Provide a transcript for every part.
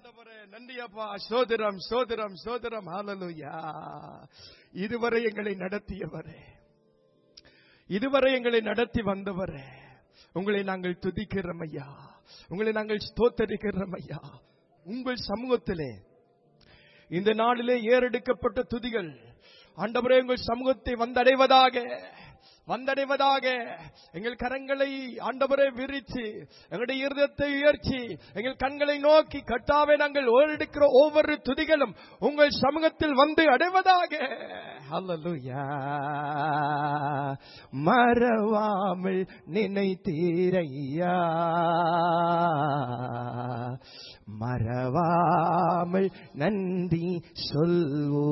ஆண்டவரே நன்றி அப்பா சோதரம் சோதரம் சோதரம் ஹalleluya இதுவரை எங்களை நடத்தியவரே இதுவரை எங்களை நடத்தி வந்தவரே உங்களை நாங்கள் துதிக்கிறோம் ஐயா உங்களை நாங்கள் ஸ்தோத்தரிக்கிறோம் ஐயா உங்கள் சமூகத்திலே இந்த நாளிலே ஏறெடுக்கப்பட்ட துதிகள் ஆண்டவரே உங்கள் சமூகத்தை வந்தடைவதாக வந்தடைவதாக எங்கள் கரங்களை ஆண்டவரே விரித்து எங்களுடைய இருதயத்தை உயர்த்தி எங்கள் கண்களை நோக்கி கட்டாவே நாங்கள் ஓரெடுக்கிற ஒவ்வொரு துதிகளும் உங்கள் சமூகத்தில் வந்து அடைவதாக அல்லலுயா மறவாமல் நினைத்தீரையா மறவாமல் நன்றி சொல்வோ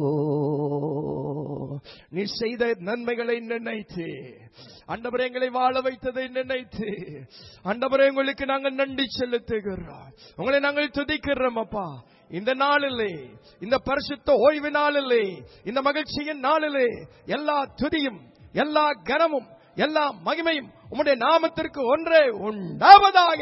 நீ செய்த நன்மைகளை நினைத்து அண்டவரை எங்களை வாழ வைத்ததை நினைத்து அண்டவரை உங்களுக்கு நாங்கள் நன்றி செலுத்துகிறோம் உங்களை நாங்கள் துதிக்கிறோம் அப்பா இந்த நாளிலே இந்த பரிசுத்த ஓய்வு நாளிலே இந்த மகிழ்ச்சியின் நாளிலே எல்லா துதியும் எல்லா கனமும் எல்லா மகிமையும் உம்முடைய நாமத்திற்கு ஒன்றே உண்டாவதாக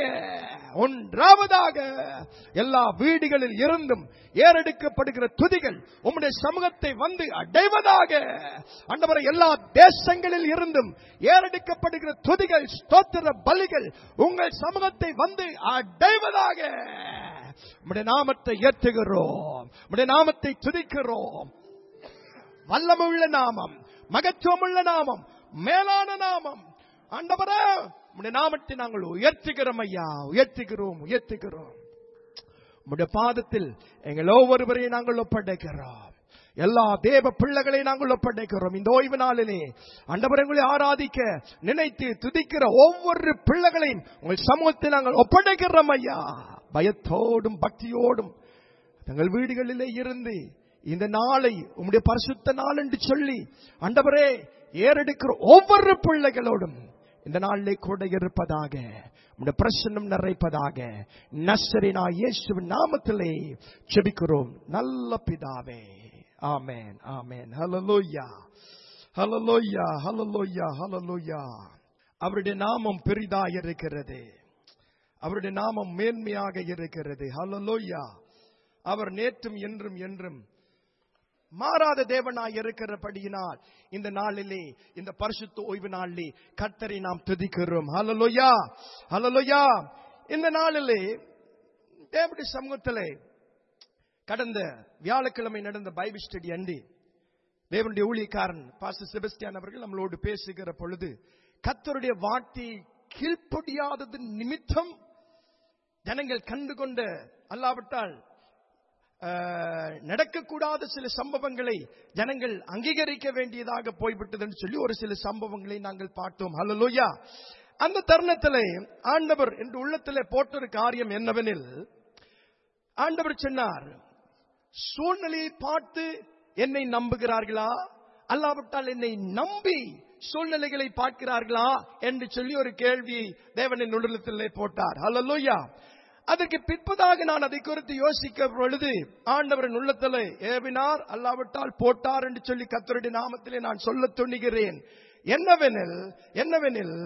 ஒன்றாவதாக எல்லா வீடுகளில் இருந்தும் ஏறெடுக்கப்படுகிற துதிகள் உம்முடைய சமூகத்தை வந்து அடைவதாக அண்டவரை எல்லா தேசங்களில் இருந்தும் ஏறெடுக்கப்படுகிற துதிகள் ஸ்தோத்திர பலிகள் உங்கள் சமூகத்தை வந்து அடைவதாக உம்முடைய நாமத்தை ஏற்றுகிறோம் உம்முடைய நாமத்தை துதிக்கிறோம் வல்லமுள்ள நாமம் மகத்துவமுள்ள நாமம் மேலான நாமம் ஆண்டவரே உம்முடைய நாமத்தை நாங்கள் உயர்த்துகிறோம் ஐயா உயர்த்துகிறோம் உயர்த்துகிறோம் உம்முடைய பாதத்தில் எங்கள் ஒவ்வொருவரையும் நாங்கள் ஒப்படைக்கிறோம் எல்லா தேவ பிள்ளைகளை நாங்கள் ஒப்படைக்கிறோம் இந்த ஓய்வு நாளிலே அண்டவரங்களை ஆராதிக்க நினைத்து துதிக்கிற ஒவ்வொரு பிள்ளைகளையும் உங்கள் சமூகத்தில் நாங்கள் ஒப்படைக்கிறோம் ஐயா பயத்தோடும் பக்தியோடும் தங்கள் வீடுகளிலே இருந்து இந்த நாளை உம்முடைய பரிசுத்த நாள் என்று சொல்லி அண்டவரே ஏறெடுக்கிற ஒவ்வொரு பிள்ளைகளோடும் இந்த நாளிலே கூட இருப்பதாக உம்முடைய பிரசன்னம் நிறைப்பதாக நசரினா இயேசுவின் நாமத்திலே செபிக்கிறோம் நல்ல பிதாவே ஆமென் ஆமென் ஹalleluya ஹalleluya ஹalleluya ஹalleluya அவருடைய நாமம் பெரிதாக இருக்கிறது அவருடைய நாமம் மேன்மையாக இருக்கிறது ஹalleluya அவர் நேற்றும் என்றும் என்றும் மாறாத தேவனாய் இருக்கிறபடியினால் இந்த நாளிலே இந்த பரிசுத்த ஓய்வு நாளிலே கர்த்தரை நாம் துதிக்கிறோம் ஹalleluya ஹalleluya இந்த நாளிலே தேவனுடைய சமூகத்திலே கடந்த வியாழக்கிழமை நடந்த பைபிள் ஸ்டடி அண்டி தேவனுடைய ஊழியக்காரன் பாஸ்டர் செபஸ்டியான் அவர்கள் நம்மளோடு பேசுகிற பொழுது கத்தருடைய வார்த்தை கீழ்ப்படியாதது நிமித்தம் ஜனங்கள் கண்டுகொண்ட அல்லாவிட்டால் நடக்கக்கூடாத சில சம்பவங்களை ஜனங்கள் அங்கீகரிக்க வேண்டியதாக போய்விட்டதுன்னு சொல்லி ஒரு சில சம்பவங்களை நாங்கள் பார்த்தோம் ஹலலோயா அந்த தருணத்திலே ஆண்டவர் என்று உள்ளத்திலே போட்ட ஒரு காரியம் என்னவெனில் ஆண்டவர் சொன்னார் சூழ்நிலையை பார்த்து என்னை நம்புகிறார்களா அல்லாவிட்டால் என்னை நம்பி சூழ்நிலைகளை பார்க்கிறார்களா என்று சொல்லி ஒரு கேள்வியை தேவனின் உள்ளத்திலே போட்டார் ஹலலோயா அதற்கு பிற்பதாக நான் அதை குறித்து யோசிக்க பொழுது ஆண்டவரின் உள்ளத்தில் ஏவினார் அல்லாவிட்டால் போட்டார் என்று சொல்லி கத்தருடைய நாமத்திலே நான் சொல்ல துணிகிறேன் என்னவெனில் என்னவெனில்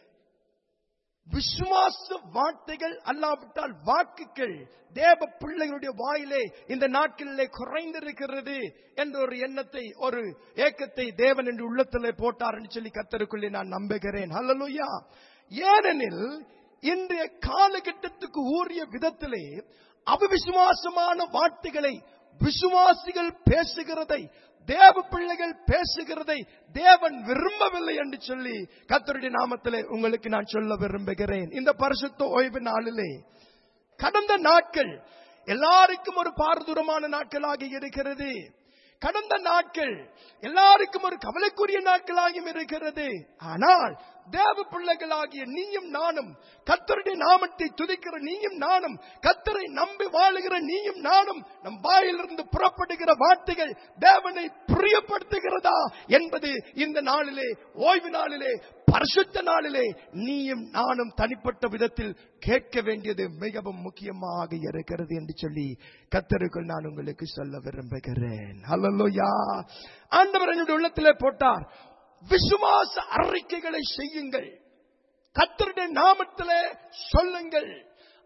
விசுவாச வார்த்தைகள் அல்லாவிட்டால் வாக்குகள் தேவ பிள்ளைகளுடைய வாயிலே இந்த நாட்களிலே குறைந்திருக்கிறது என்ற ஒரு எண்ணத்தை ஒரு ஏக்கத்தை தேவன் என்று உள்ளத்திலே போட்டார் என்று சொல்லி கத்தருக்குள்ளே நான் நம்புகிறேன் ஹலலுயா ஏனெனில் இன்றைய காலகட்டத்துக்கு ஊறிய விதத்திலே அவிசுவாசமான வார்த்தைகளை விசுவாசிகள் பேசுகிறதை தேவ பிள்ளைகள் பேசுகிறதை தேவன் விரும்பவில்லை என்று சொல்லி கத்தருடைய நாமத்திலே உங்களுக்கு நான் சொல்ல விரும்புகிறேன் இந்த பரிசுத்த ஓய்வு நாளிலே கடந்த நாட்கள் எல்லாருக்கும் ஒரு பாரதூரமான நாட்களாக இருக்கிறது கடந்த நாட்கள் எல்லாருக்கும் ஒரு கவலைக்குரிய நாட்களாகியும் இருக்கிறது ஆனால் தேவ பிள்ளைகளாகிய நீயும் நானும் கத்தருடைய நாமத்தை துதிக்கிற நீயும் நானும் கத்தரை நம்பி வாழுகிற நீயும் நானும் நம் வாயிலிருந்து புறப்படுகிற வார்த்தைகள் தேவனை பிரியப்படுத்துகிறதா என்பது இந்த நாளிலே ஓய்வு நாளிலே பரிசுத்த நாளிலே நீயும் நானும் தனிப்பட்ட விதத்தில் கேட்க வேண்டியது மிகவும் முக்கியமாக இருக்கிறது என்று சொல்லி கத்தருக்குள் நான் உங்களுக்கு சொல்ல விரும்புகிறேன் ஹalleluya ஆண்டவர் என்னுடைய உள்ளத்திலே போட்டார் விசுவாச அறிக்கைகளை செய்யுங்கள் கத்தருடைய நாமத்திலே சொல்லுங்கள்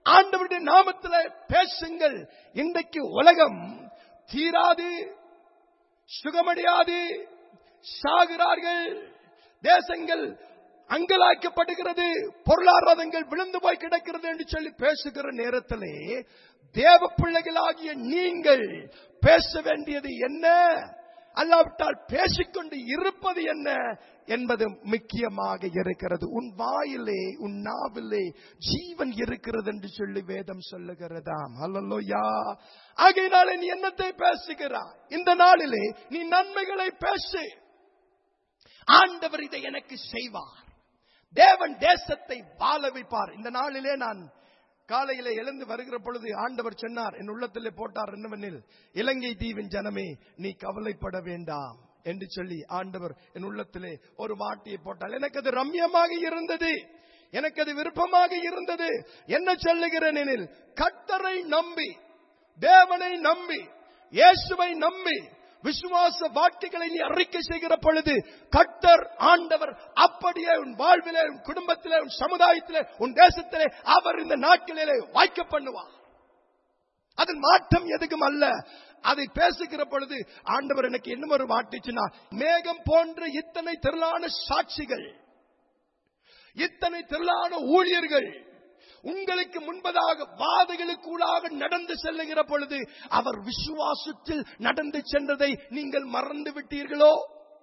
ஆண்டவருடைய நாமத்துல பேசுங்கள் இன்றைக்கு உலகம் தீராது சுகமடையாது சாகிறார்கள் தேசங்கள் அங்கலாய்க்கப்படுகிறது பொருளாதாரங்கள் விழுந்து போய் கிடக்கிறது என்று சொல்லி பேசுகிற நேரத்திலே தேவ பிள்ளைகளாகிய நீங்கள் பேச வேண்டியது என்ன அல்லாவிட்டால் பேசிக்கொண்டு இருப்பது என்ன என்பது முக்கியமாக இருக்கிறது உன் வாயிலே உன் நாவிலே ஜீவன் இருக்கிறது என்று சொல்லி வேதம் சொல்லுகிறதாம் அல்லல்லோயா ஆகையினாலே நீ என்னத்தை பேசுகிறாய் இந்த நாளிலே நீ நன்மைகளை பேசு ஆண்டவர் இதை எனக்கு செய்வார் தேவன் தேசத்தை வாழ வைப்பார் இந்த நாளிலே நான் காலையிலே எழுந்து வருகிற பொழுது ஆண்டவர் சொன்னார் என் உள்ளத்திலே போட்டார் என்னவெனில் இலங்கை தீவின் ஜனமே நீ கவலைப்பட வேண்டாம் என்று சொல்லி ஆண்டவர் என் உள்ளத்திலே ஒரு வாட்டியை போட்டார் எனக்கு அது ரம்யமாக இருந்தது எனக்கு அது விருப்பமாக இருந்தது என்ன சொல்லுகிறேன் எனில் கட்டரை நம்பி தேவனை நம்பி இயேசுவை நம்பி விசுவாச வார்த்தைகளை நீ அறிக்கை செய்கிற பொழுது கட்டர் ஆண்டவர் அப்படியே உன் வாழ்விலே உன் குடும்பத்திலே உன் சமுதாயத்திலே உன் தேசத்திலே அவர் இந்த நாட்களிலே வாய்க்க பண்ணுவார் அதன் மாற்றம் எதுக்கும் அல்ல அதை பேசுகிற பொழுது ஆண்டவர் எனக்கு என்ன ஒரு வாட்டிச்சுன்னா மேகம் போன்ற இத்தனை திரளான சாட்சிகள் இத்தனை திரளான ஊழியர்கள் உங்களுக்கு முன்பதாக வாதைகளுக்குள்ளாக நடந்து செல்லுகிற பொழுது அவர் விசுவாசத்தில் நடந்து சென்றதை நீங்கள் மறந்து விட்டீர்களோ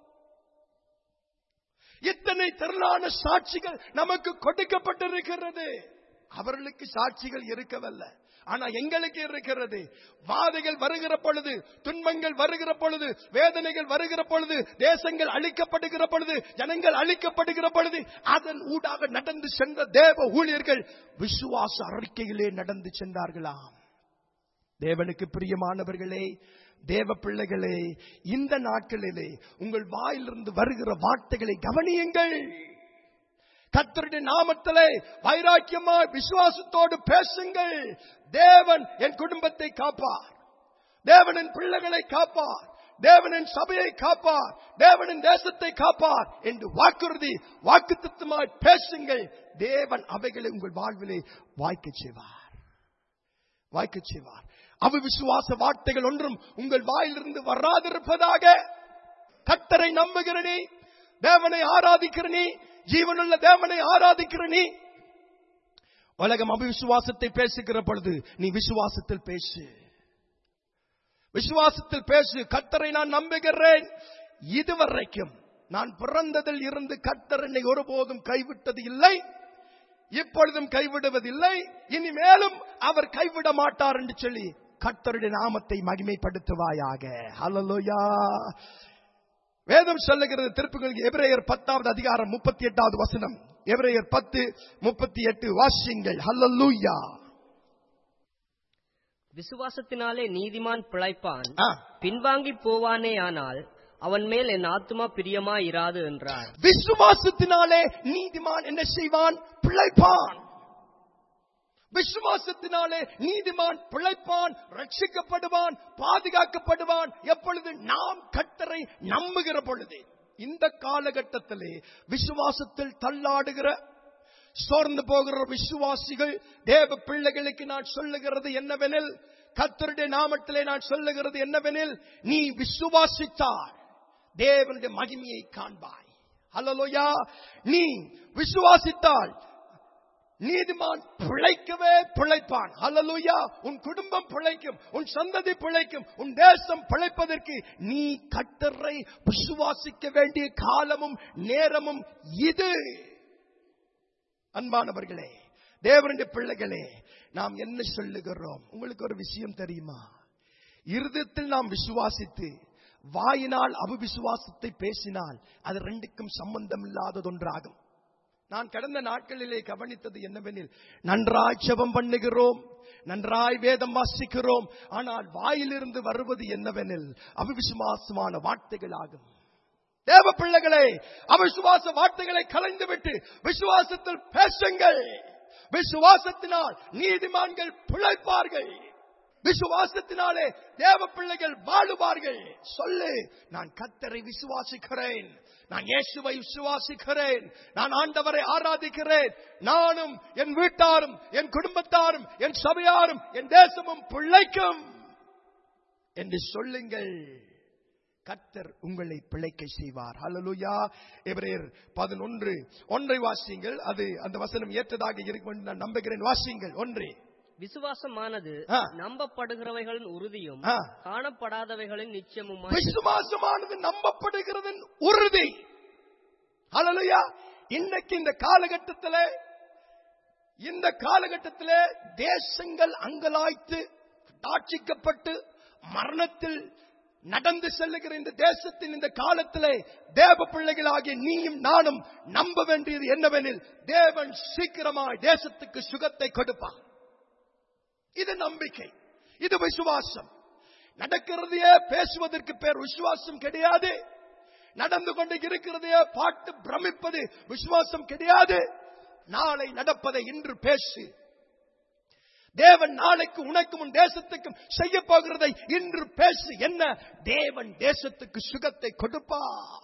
இத்தனை திரளான சாட்சிகள் நமக்கு கொடுக்கப்பட்டிருக்கிறது அவர்களுக்கு சாட்சிகள் இருக்கவல்ல ஆனா எங்களுக்கு இருக்கிறது வாதைகள் வருகிற பொழுது துன்பங்கள் வருகிற பொழுது வேதனைகள் வருகிற பொழுது தேசங்கள் அழிக்கப்படுகிற பொழுது ஜனங்கள் அழிக்கப்படுகிற பொழுது அதன் ஊடாக நடந்து சென்ற தேவ ஊழியர்கள் விசுவாச அறிக்கையிலே நடந்து சென்றார்களாம் தேவனுக்கு பிரியமானவர்களே தேவ பிள்ளைகளே இந்த நாட்களிலே உங்கள் வாயிலிருந்து வருகிற வார்த்தைகளை கவனியுங்கள் கத்தருடைய நாமத்திலே வைராக்கியமாய் விசுவாசத்தோடு பேசுங்கள் தேவன் என் குடும்பத்தை காப்பார் தேவனின் பிள்ளைகளை காப்பார் தேவனின் சபையை காப்பார் தேவனின் தேசத்தை காப்பார் என்று வாக்குறுதி வாக்குத்தமாய் பேசுங்கள் தேவன் அவைகளை உங்கள் வாழ்விலே வாய்க்க செய்வார் வாய்க்க செய்வார் அவ விசுவாச வார்த்தைகள் ஒன்றும் உங்கள் வாயிலிருந்து வராதிருப்பதாக கத்தரை நம்புகிற நீ தேவனை ஆராதிக்கிற நீ ஜீவனுள்ள தேவனை ஆராதிக்கிற நீ உலகம் அபிவிசுவாசத்தை பேசுகிற பொழுது நீ விசுவாசத்தில் பேசு விசுவாசத்தில் பேசு கத்தரை நான் நம்புகிறேன் இதுவரைக்கும் நான் பிறந்ததில் இருந்து கத்தர் என்னை ஒருபோதும் கைவிட்டது இல்லை இப்பொழுதும் கைவிடுவதில்லை இனிமேலும் அவர் கைவிட மாட்டார் என்று சொல்லி கர்த்தருடைய நாமத்தை மகிமைப்படுத்துவாயாக ஹalleluya வேதம் சொல்லுகிறது திருப்புகளுக்கு எபிரேயர் பத்தாவது அதிகாரம் முப்பத்தி எட்டாவது வசனம் எபிரேயர் பத்து முப்பத்தி எட்டு வாசியங்கள் ஹalleluya விசுவாசத்தினாலே நீதிமான் பிழைப்பான் ஆ. பின்வாங்கி போவானே ஆனால் அவன் மேல் என் ஆத்துமா பிரியமா இராது என்றார் விசுவாசத்தினாலே நீதிமான் என்ன செய்வான் பிழைப்பான் விசுவாசத்தினாலே நீதிமான் பிழைப்பான் ரட்சிக்கப்படுவான் பாதுகாக்கப்படுவான் எப்பொழுது நாம் கட்டரை நம்புகிற பொழுது இந்த காலகட்டத்திலே விசுவாசத்தில் தள்ளாடுகிற சோர்ந்து போகிற விசுவாசிகள் தேவ பிள்ளைகளுக்கு நான் சொல்லுகிறது என்னவெனில் கத்தருடைய நாமத்திலே நான் சொல்லுகிறது என்னவெனில் நீ விசுவாசித்தால் தேவனுடைய மகிமையை காண்பாய் ஹalleluya நீ விசுவாசித்தால் நீதிமான் பிழைக்கவே பிழைப்பான் ஹalleluya உன் குடும்பம் பிழைக்கும் உன் சந்ததி பிழைக்கும் உன் தேசம் பிழைப்பதற்கு நீ கட்டரை விசுவாசிக்க வேண்டிய காலமும் நேரமும் இது அன்பானவர்களே தேவனுடைய பிள்ளைகளே நாம் என்ன சொல்லுகிறோம் உங்களுக்கு ஒரு விஷயம் தெரியுமா இருதயத்தில் நாம் விசுவாசித்து வாயினால் அபவிசுவாசத்தை பேசினால் அது ரெண்டுக்கும் சம்பந்தம் இல்லாததொன்றாகும் நான் கடந்த நாட்களிலே கவனித்தது என்னவெனில் நன்றாய் ஜெபம் பண்ணுகிறோம் நன்றாய் வேதம் வாசிக்கிறோம் ஆனால் வாயிலிருந்து வருவது என்னவெனில் அவிசுவாசமான வார்த்தைகள் ஆகும் தேவ பிள்ளைகளே அவிசுவாச வார்த்தைகளை கலைந்துவிட்டு விசுவாசத்தில் பேசுங்கள் விசுவாசத்தினால் நீதிமான்கள் பிழைப்பார்கள் விசுவாசத்தினாலே தேவ பிள்ளைகள் வாழுவார்கள் சொல்லு நான் கத்தரை விசுவாசிக்கிறேன் நான் இயேசுவை விசுவாசிக்கிறேன் நான் ஆண்டவரை ஆராதிக்கிறேன் நானும் என் வீட்டாரும் என் குடும்பத்தாரும் என் சபையாரும் என் தேசமும் பிழைக்கும் என்று சொல்லுங்கள் கர்த்தர் உங்களை பிழைக்க செய்வார் ஹalleluya எபிரேயர் 11 ஒன்றை வாசியுங்கள் அது அந்த வசனம் ஏற்றதாக இருக்கும் என்று நான் நம்புகிறேன் வாசியுங்கள் ஒன்றே விசுவாசமானது ஆ. நம்பப்படுகிறவைகளின் உறுதியும் ஆ. காணப்படாதவைகளின் நிச்சயமுமாய் விசுவாசமானது நம்பப்படுகிறதன் உறுதி ஹalleluya இன்னைக்கு இந்த காலகட்டத்திலே இந்த காலகட்டத்திலே தேசங்கள் அங்கலாய்த்து தாட்சிக்கப்பட்டு மரணத்தில் நடந்து செல்லுகிற இந்த தேசத்தின் இந்த காலத்திலே தேவ பிள்ளைகளாகிய நீயும் நானும் நம்ப வேண்டியது என்னவெனில் தேவன் சீக்கிரமாய் தேசத்துக்கு சுகத்தை கொடுப்பார் இது நம்பிக்கை இது விசுவாசம் நடக்கிறதையே பேசுவதற்கு பேர் விசுவாசம் கிடையாது நடந்து கொண்டு இருக்கிறதையே பாட்டு பிரமிப்பது விசுவாசம் கிடையாது நாளை நடப்பதை இன்று பேசு தேவன் நாளைக்கு உனக்கும் உன் தேசத்துக்கும் செய்ய போகிறதை இன்று பேசு என்ன தேவன் தேசத்துக்கு சுகத்தை கொடுப்பார்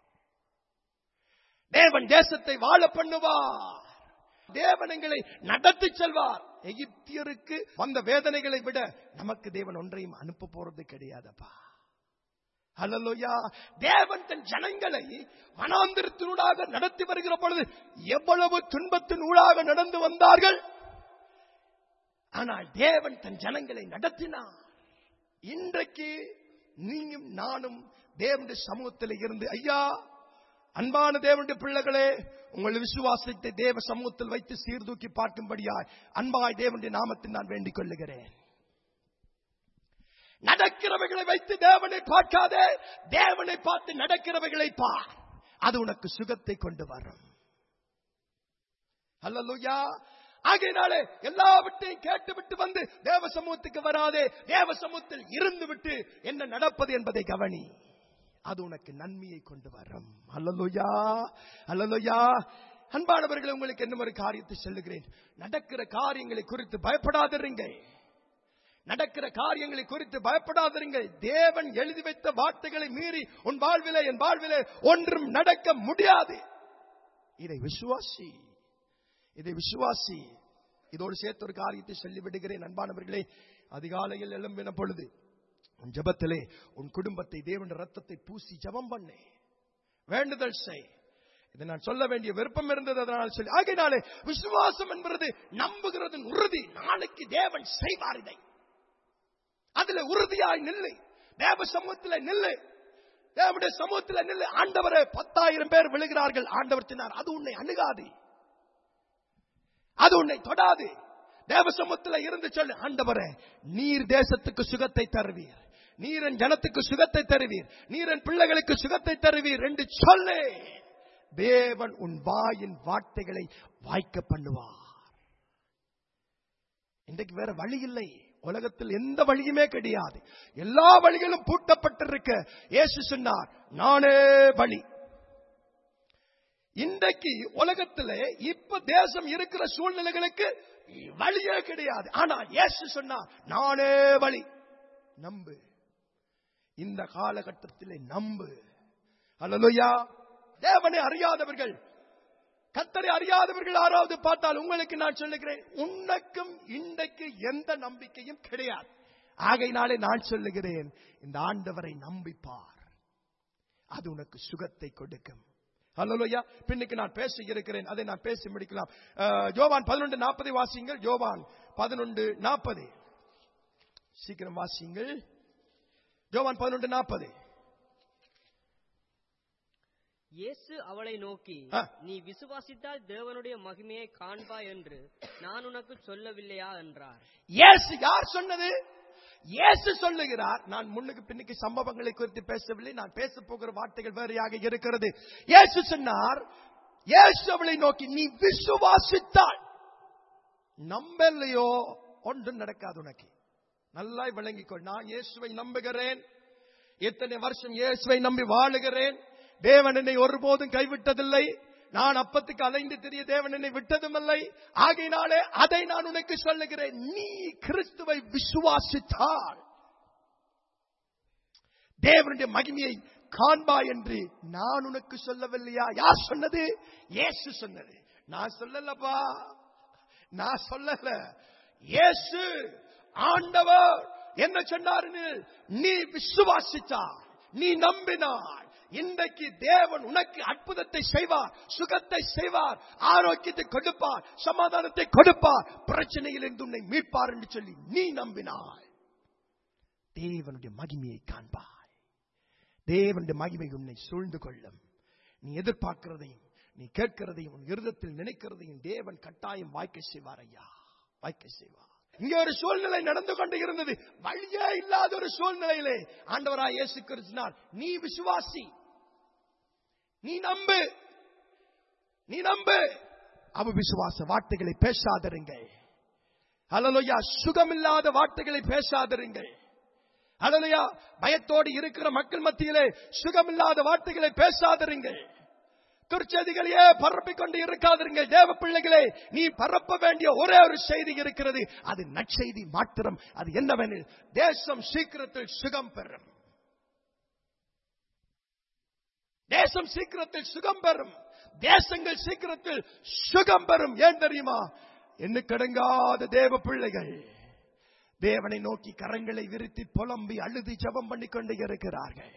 தேவன் தேசத்தை வாழ பண்ணுவார் தேவன் எங்களை நடத்தி செல்வார் எகிப்தியருக்கு வந்த வேதனைகளை விட நமக்கு தேவன் ஒன்றையும் அனுப்ப போறது கிடையாதப்பா ஹalleluya தேவன் தன் ஜனங்களை வனாந்திரத்தினூடாக நடத்தி வருகிற பொழுது எவ்வளவு துன்பத்தின் ஊடாக நடந்து வந்தார்கள் ஆனால் தேவன் தன் ஜனங்களை நடத்தினார் இன்றைக்கு நீயும் நானும் தேவனுடைய சமூகத்தில் இருந்து ஐயா அன்பான தேவனுடைய பிள்ளைகளே உங்கள் விசுவாசத்தை தேவ சமூகத்தில் வைத்து சீர்தூக்கி பார்க்கும்படியாய் அன்பாய் தேவனுடைய நாமத்தில் நான் வேண்டிக் கொள்ளுகிறேன் நடக்கிறவைகளை வைத்து தேவனை பார்க்காதே தேவனை பார்த்து நடக்கிறவைகளை பார் அது உனக்கு சுகத்தை கொண்டு வரும் அல்லலுயா ஆகையினாலே எல்லாவற்றையும் கேட்டுவிட்டு வந்து தேவ சமூகத்துக்கு வராதே தேவ சமூகத்தில் இருந்து விட்டு என்ன நடப்பது என்பதை கவனி அது உனக்கு நன்மையை கொண்டு வரும் அல்லலுயா அல்லலுயா அன்பானவர்களே உங்களுக்கு என்ன ஒரு காரியத்தை சொல்லுகிறேன் நடக்கிற காரியங்களை குறித்து பயப்படாதிருங்கள் நடக்கிற காரியங்களை குறித்து பயப்படாதிருங்கள் தேவன் எழுதி வைத்த வார்த்தைகளை மீறி உன் வாழ்விலே என் வாழ்விலே ஒன்றும் நடக்க முடியாது இதை விசுவாசி இதை விசுவாசி இதோடு சேர்த்து ஒரு காரியத்தை சொல்லிவிடுகிறேன் அன்பானவர்களே அதிகாலையில் எழும்பின பொழுது உன் ஜெபத்திலே உன் குடும்பத்தை தேவன் ரத்தத்தை பூசி ஜெபம் பண்ணு வேண்டுதல் செய் இதை நான் சொல்ல வேண்டிய விருப்பம் இருந்தது அதனால் சொல்லி ஆகையினாலே விசுவாசம் என்பது நம்புகிறதன் உறுதி நாளைக்கு தேவன் செய்வார் இதை அதுல உறுதியாய் நில்லு தேவ சமூகத்துல நில்லு தேவனுடைய சமூகத்துல நில்லு ஆண்டவரே பத்தாயிரம் பேர் விழுகிறார்கள் ஆண்டவர் சொன்னார் அது உன்னை அணுகாது அது உன்னை தொடாது தேவ சமூகத்துல இருந்து சொல்லு ஆண்டவரே நீர் தேசத்துக்கு சுகத்தை தருவீர் நீரன் ஜனத்துக்கு சுகத்தை தருவீர் நீரன் பிள்ளைகளுக்கு சுகத்தை தருவீர் என்று சொல்லு தேவன் உன் வாயின் வார்த்தைகளை வாய்க்க பண்ணுவார் இன்றைக்கு வேற வழி இல்லை உலகத்தில் எந்த வழியுமே கிடையாது எல்லா வழிகளும் பூட்டப்பட்டிருக்க இயேசு சொன்னார் நானே வழி இன்றைக்கு உலகத்திலே இப்ப தேசம் இருக்கிற சூழ்நிலைகளுக்கு வழியே கிடையாது ஆனா இயேசு சொன்னார் நானே வழி நம்பு இந்த காலகட்டத்திலே நம்பு அல்லலுயா தேவனை அறியாதவர்கள் கத்தரை அறியாதவர்கள் யாராவது பார்த்தால் உங்களுக்கு நான் சொல்லுகிறேன் உனக்கும் இன்றைக்கு எந்த நம்பிக்கையும் கிடையாது ஆகையினாலே நான் சொல்லுகிறேன் இந்த ஆண்டவரை நம்பிப்பார் அது உனக்கு சுகத்தை கொடுக்கும் அல்லையா பின்னுக்கு நான் பேச இருக்கிறேன் அதை நான் பேசி முடிக்கலாம் அஹ், யோவான் பதினொன்று நாற்பதை வாசியுங்கள் யோவான் பதினொன்று நாற்பது சீக்கிரம் வாசியுங்கள் யோவான் பதினொன்று நாற்பது இயேசு அவளை நோக்கி ஆ. நீ விசுவாசித்தால் தேவனுடைய மகிமையை காண்பாய் என்று நான் உனக்கு சொல்லவில்லையா என்றார் இயேசு யார் சொன்னது இயேசு சொல்லுகிறார் நான் முன்னுக்கு பின்னுக்கு சம்பவங்களை குறித்து பேசவில்லை நான் பேச போகிற வார்த்தைகள் வேறையாக இருக்கிறது இயேசு சொன்னார் இயேசு அவளை நோக்கி நீ விசுவாசித்தால் நம்பலையோ ஒன்றும் நடக்காது உனக்கு நல்லா விளங்கிக்கொள் நான் இயேசுவை நம்புகிறேன் இத்தனை வருஷம் இயேசுவை நம்பி வாழுகிறேன் தேவன் என்னை ஒருபோதும் கைவிட்டதில்லை நான் அப்பத்துக்கு அலைந்து தெரிய தேவன் என்னை விட்டதுமில்லை ஆகையினாலே அதை நான் உனக்கு சொல்லுகிறேன் நீ கிறிஸ்துவை விசுவாசித்தால் தேவனுடைய மகிமையை காண்பா என்று நான் உனக்கு சொல்லவில்லையா யார் சொன்னது இயேசு சொன்னது நான் சொல்லலப்பா நான் சொல்லல இயேசு ஆண்டவர் என்ன சொன்னாருன்னு நீ விசுவாசித்தார் நீ நம்பினார் இன்றைக்கு தேவன் உனக்கு அற்புதத்தை செய்வார் சுகத்தை செய்வார் ஆரோக்கியத்தை கொடுப்பார் சமாதானத்தை கொடுப்பார் பிரச்சனையில் இருந்து உன்னை மீட்பார் என்று சொல்லி நீ நம்பினாய் தேவனுடைய மகிமையை காண்பாய் தேவனுடைய மகிமை உன்னை சூழ்ந்து கொள்ளும் நீ எதிர்பார்க்கிறதையும் நீ கேட்கிறதையும் உன் இருதத்தில் நினைக்கிறதையும் தேவன் கட்டாயம் வாய்க்க செய்வார் ஐயா வாய்க்க செய்வார் இங்க ஒரு சூழ்நிலை நடந்து கொண்டு இருந்தது வழியே இல்லாத ஒரு சூழ்நிலையிலே ஆண்டவராய் இயேசு கிறிஸ்துனார் நீ விசுவாசி நீ நம்பு நீ நம்பு அவ விசுவாச வார்த்தைகளை பேசாதிருங்கள் அலலுயா சுகமில்லாத வார்த்தைகளை பேசாதிருங்கள் அலலுயா பயத்தோடு இருக்கிற மக்கள் மத்தியிலே சுகமில்லாத வார்த்தைகளை பேசாதிருங்கள் துர்ச்செய்திகளையே பரப்பிக் கொண்டு இருக்காதிருங்கள் தேவ பிள்ளைகளே நீ பரப்ப வேண்டிய ஒரே ஒரு செய்தி இருக்கிறது அது நற்செய்தி மாத்திரம் அது என்னவெனில் தேசம் சீக்கிரத்தில் சுகம் பெறும் தேசம் சீக்கிரத்தில் சுகம் பெறும் தேசங்கள் சீக்கிரத்தில் சுகம் பெறும் ஏன் தெரியுமா என்ன கடங்காத தேவ பிள்ளைகள் தேவனை நோக்கி கரங்களை விரித்து புலம்பி அழுது ஜெபம் பண்ணி கொண்டு இருக்கிறார்கள்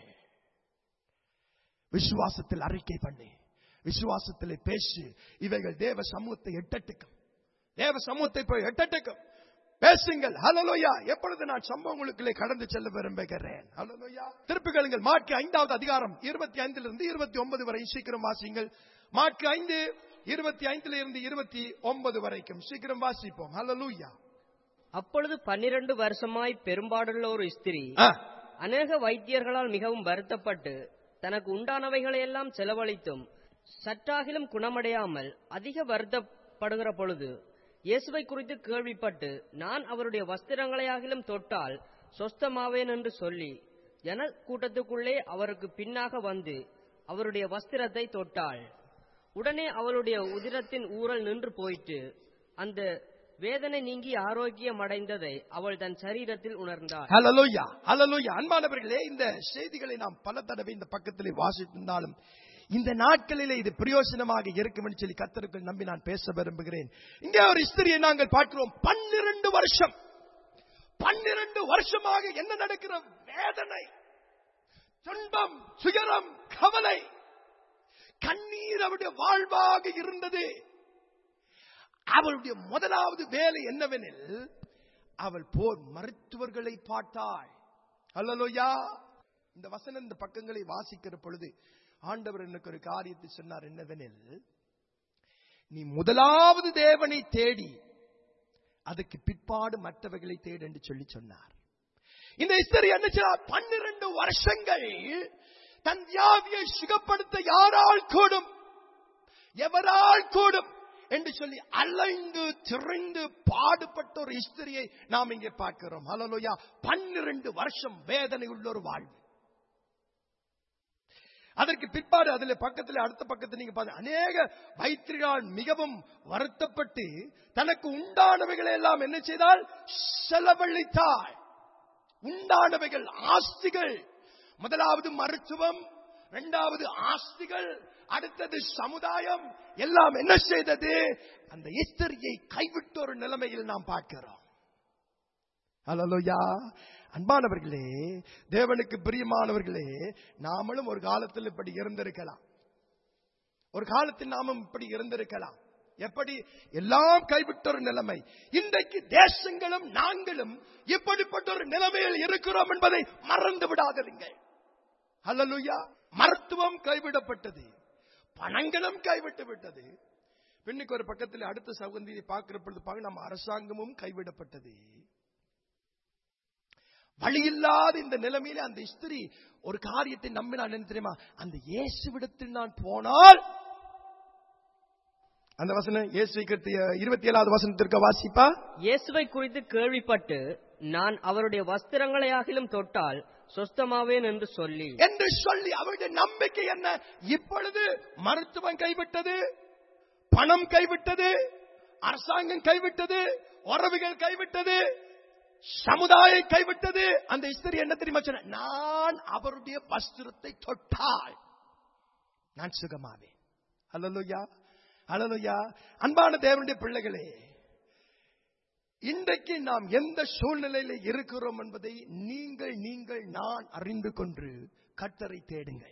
விசுவாசத்தில் அறிக்கை பண்ணி விசுவாசத்தில் பேசு இவைகள் தேவ சமூகத்தை எட்டட்டுக்கும் தேவ சமூகத்தை போய் எட்டட்டுக்கும் பேசுங்கள் ஹலலோயா எப்பொழுது நான் சம்பவங்களுக்குள்ளே கடந்து செல்ல விரும்புகிறேன் ஹலலோயா திருப்புகளுங்கள் மாற்கு ஐந்தாவது அதிகாரம் இருபத்தி ஐந்திலிருந்து இருபத்தி ஒன்பது வரை சீக்கிரம் வாசிங்கள் மாற்கு ஐந்து இருபத்தி ஐந்துல இருந்து இருபத்தி ஒன்பது வரைக்கும் சீக்கிரம் வாசிப்போம் ஹலலூயா அப்பொழுது பன்னிரண்டு வருஷமாய் பெரும்பாடுள்ள ஒரு ஸ்திரீ அநேக வைத்தியர்களால் மிகவும் வருத்தப்பட்டு தனக்கு உண்டானவைகளை எல்லாம் செலவழித்தும் சற்றாகிலும் குணமடையாமல் அதிக வருத்தப்படுகிற பொழுது இயேசுவை குறித்து கேள்விப்பட்டு நான் அவருடைய வஸ்திரங்களையாகிலும் தொட்டால் சொஸ்தமாவேன் என்று சொல்லி ஜன கூட்டத்துக்குள்ளே அவருக்கு பின்னாக வந்து அவருடைய வஸ்திரத்தை தொட்டாள் உடனே அவளுடைய உதிரத்தின் ஊரல் நின்று போயிட்டு அந்த வேதனை நீங்கி ஆரோக்கியம் அடைந்ததை அவள் தன் சரீரத்தில் உணர்ந்தாள் ஹலலோயா ஹலலோயா அன்பானவர்களே இந்த செய்திகளை நாம் பல தடவை இந்த பக்கத்திலே வாசித்திருந்தாலும் இந்த நாட்களிலே இது பிரயோசனமாக இருக்கும் என்று சொல்லி கத்தருக்குள் நம்பி நான் பேச விரும்புகிறேன் இங்கே ஒரு ஸ்திரியை நாங்கள் பார்க்கிறோம் பன்னிரண்டு வருஷம் பன்னிரண்டு வருஷமாக என்ன நடக்கிற வேதனை துன்பம் சுயரம் கவலை கண்ணீர் அவருடைய வாழ்வாக இருந்தது அவளுடைய முதலாவது வேலை என்னவெனில் அவள் போர் மருத்துவர்களை பார்த்தாள் அல்லலோயா இந்த வசன இந்த பக்கங்களை வாசிக்கிற பொழுது ஆண்டவர் எனக்கு ஒரு காரியத்தை சொன்னார் என்னவெனில் நீ முதலாவது தேவனை தேடி அதுக்கு பிற்பாடு மற்றவர்களை தேடு என்று சொல்லி சொன்னார் இந்த இஸ்தரி என்ன செய்தார் பன்னிரண்டு வருஷங்கள் தன் வியாதியை சுகப்படுத்த யாரால் கூடும் எவரால் கூடும் என்று சொல்லி அலைந்து திரைந்து பாடுபட்ட ஒரு இஸ்திரியை நாம் இங்கே பார்க்கிறோம் ஹலலோயா பன்னிரண்டு வருஷம் வேதனை உள்ள ஒரு வாழ்வு அதற்கு பிற்பாடு அதுல பக்கத்துல அடுத்த பக்கத்துல நீங்க பாருங்க அநேக வைத்திரியால் மிகவும் வருத்தப்பட்டு தனக்கு உண்டானவைகளை எல்லாம் என்ன செய்தால் செலவழித்தாள் உண்டானவைகள் ஆஸ்திகள் முதலாவது மருத்துவம் இரண்டாவது ஆஸ்திகள் அடுத்தது சமுதாயம் எல்லாம் என்ன செய்தது அந்த இஸ்தரியை கைவிட்ட ஒரு நிலைமையில் நாம் பார்க்கிறோம் ஹலோயா அன்பானவர்களே தேவனுக்கு பிரியமானவர்களே நாமளும் ஒரு காலத்தில் இப்படி இருந்திருக்கலாம் ஒரு காலத்தில் நாமும் இப்படி இருந்திருக்கலாம் எப்படி எல்லாம் கைவிட்ட ஒரு நிலைமை இன்றைக்கு தேசங்களும் நாங்களும் இப்படிப்பட்ட ஒரு நிலைமையில் இருக்கிறோம் என்பதை மறந்து விடாதீர்கள் ஹலலுயா மருத்துவம் கைவிடப்பட்டது பணங்களும் கைவிட்டு விட்டது பின்னுக்கு ஒரு பக்கத்தில் அடுத்த சகந்தியை பார்க்கிற பொழுது பார்க்க நம்ம அரசாங்கமும் கைவிடப்பட்டது வழியில்லாத இந்த நிலைமையில அந்த ஸ்திரி ஒரு காரியத்தை நம்பினான் என்ன தெரியுமா அந்த இயேசுவிடத்தில் நான் போனால் அந்த வசனம் இயேசு இருபத்தி ஏழாவது வசனத்திற்கு வாசிப்பா இயேசுவை குறித்து கேள்விப்பட்டு நான் அவருடைய வஸ்திரங்களையாகிலும் தொட்டால் சொஸ்தமாவேன் என்று சொல்லி என்று சொல்லி அவருடைய நம்பிக்கை என்ன இப்பொழுது மருத்துவம் கைவிட்டது பணம் கைவிட்டது அரசாங்கம் கைவிட்டது உறவுகள் கைவிட்டது சமுதாயம் கைவிட்டது அந்த ஸ்திரி என்ன தெரியுமா சொன்ன நான் அவருடைய வஸ்திரத்தை தொட்டால் நான் சுகமாவேன் அல்லலுயா அல்லலுயா அன்பான தேவனுடைய பிள்ளைகளே இன்றைக்கு நாம் எந்த சூழ்நிலையில இருக்கிறோம் என்பதை நீங்கள் நீங்கள் நான் அறிந்து கொண்டு கத்தரை தேடுங்கள்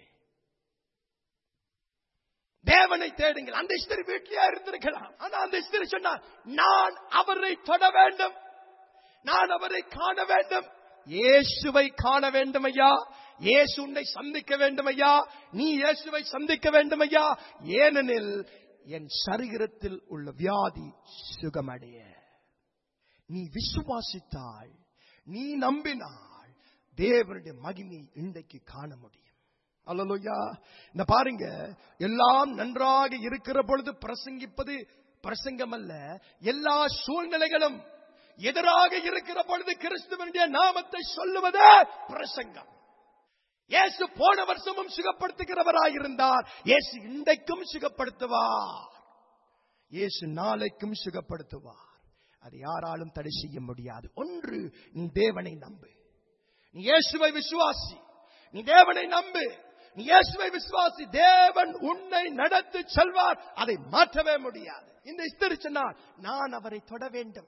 தேவனை தேடுங்கள் அந்த ஸ்திரி வீட்டிலே இருந்திருக்கலாம் ஆனா அந்த ஸ்திரி சொன்னார் நான் அவரை தொட வேண்டும் நான் அவரை காண வேண்டும் இயேசுவை காண வேண்டும் ஐயா இயேசு உன்னை சந்திக்க வேண்டும் ஐயா நீ இயேசுவை சந்திக்க வேண்டும் ஐயா ஏனெனில் என் சரீரத்தில் உள்ள வியாதி சுகமடைய நீ விசுவாசித்தால் நீ நம்பினால் தேவனுடைய மகிமை இன்றைக்கு காண முடியும் அல்லலுயா இந்த பாருங்க எல்லாம் நன்றாக இருக்கிற பொழுது பிரசங்கிப்பது பிரசங்கம் அல்ல எல்லா சூழ்நிலைகளும் எதிராக இருக்கிற பொழுது கிறிஸ்துவனுடைய நாமத்தை சொல்லுவதே பிரசங்கம் இயேசு போன வருஷமும் சுகப்படுத்துகிறவராயிருந்தார் இயேசு இன்றைக்கும் சுகப்படுத்துவார் இயேசு நாளைக்கும் சுகப்படுத்துவார் அதை யாராலும் தடை செய்ய முடியாது ஒன்று நீ தேவனை நம்பு நீ இயேசுவை விசுவாசி நீ தேவனை நம்பு நீ இயேசுவை விசுவாசி தேவன் உன்னை நடத்தி செல்வார் அதை மாற்றவே முடியாது இந்த இஸ்திரி சொன்னார் நான் அவரை தொட வேண்டும்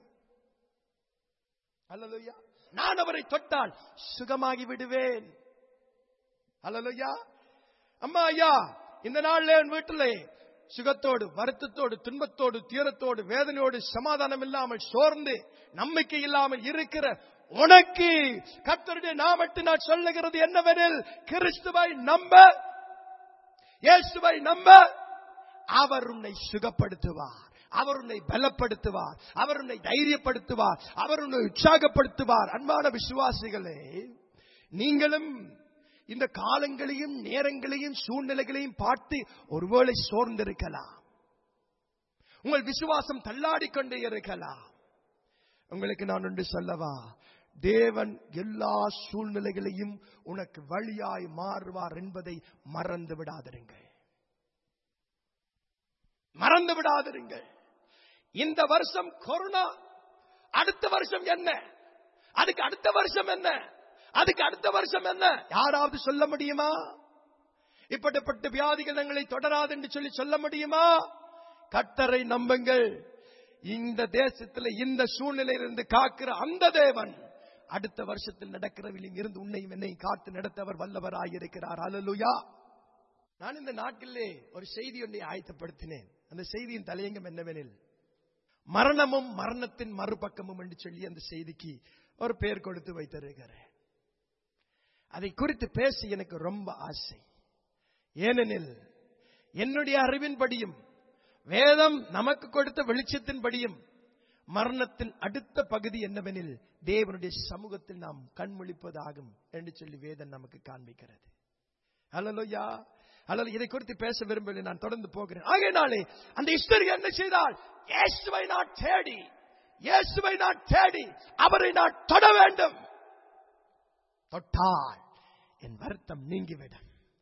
அல்லலுயா நான் அவரை தொட்டால் சுகமாகி விடுவேன் அல்லலுயா அம்மா ஐயா இந்த நாள்ல என் வீட்டிலே சுகத்தோடு வருத்தத்தோடு துன்பத்தோடு தீரத்தோடு வேதனையோடு சமாதானம் இல்லாமல் சோர்ந்து நம்பிக்கை இல்லாமல் இருக்கிற உனக்கு கர்த்தருடைய நாமத்தை நான் சொல்லுகிறது என்னவெனில் கிறிஸ்துவை நம்ப இயேசுவை நம்ப அவர் உன்னை சுகப்படுத்துவார் அவர் உன்னை பலப்படுத்துவார் அவர் உன்னை தைரியப்படுத்துவார் அவர் உன்னை உற்சாகப்படுத்துவார் அன்பான விசுவாசிகளே நீங்களும் இந்த காலங்களையும் நேரங்களையும் சூழ்நிலைகளையும் பார்த்து ஒருவேளை சோர்ந்திருக்கலாம் உங்கள் விசுவாசம் தள்ளாடி கொண்டே இருக்கலாம் உங்களுக்கு நான் ஒன்று சொல்லவா தேவன் எல்லா சூழ்நிலைகளையும் உனக்கு வழியாய் மாறுவார் என்பதை மறந்து விடாதிருங்கள் மறந்து விடாதிருங்கள் இந்த வருஷம் கொரோனா அடுத்த வருஷம் என்ன அதுக்கு அடுத்த வருஷம் என்ன அதுக்கு அடுத்த வருஷம் என்ன யாராவது சொல்ல முடியுமா இப்படிப்பட்ட வியாதிகள் எங்களை தொடராது என்று சொல்லி சொல்ல முடியுமா கட்டரை நம்புங்கள் இந்த தேசத்தில் இந்த சூழ்நிலையிலிருந்து காக்கிற அந்த தேவன் அடுத்த வருஷத்தில் நடக்கிறவிலும் இருந்து உன்னையும் என்னையும் காத்து நடத்தவர் வல்லவராயிருக்கிறார் அலலுயா நான் இந்த நாட்டிலே ஒரு செய்தி ஒன்றை ஆயத்தப்படுத்தினேன் அந்த செய்தியின் தலையங்கம் என்னவெனில் மரணமும் மரணத்தின் மறுபக்கமும் என்று சொல்லி அந்த செய்திக்கு ஒரு பெயர் கொடுத்து வைத்திருக்கிறேன் அதை குறித்து பேச எனக்கு ரொம்ப ஆசை ஏனெனில் என்னுடைய அறிவின்படியும் வேதம் நமக்கு கொடுத்த வெளிச்சத்தின்படியும் மரணத்தின் அடுத்த பகுதி என்னவெனில் தேவனுடைய சமூகத்தில் நாம் கண்மொழிப்பதாகும் என்று சொல்லி வேதம் நமக்கு காண்பிக்கிறது அல்லலோயா அல்லது இதை குறித்து பேச விரும்பவில்லை நான் தொடர்ந்து போகிறேன் ஆகையினாலே அந்த இஸ்தரி என்ன செய்தால் இயேசுவை நான் தேடி இயேசுவை நான் தேடி அவரை நான் தொட வேண்டும் தொட்டால் என் வருத்தம் நீங்கிவிடும்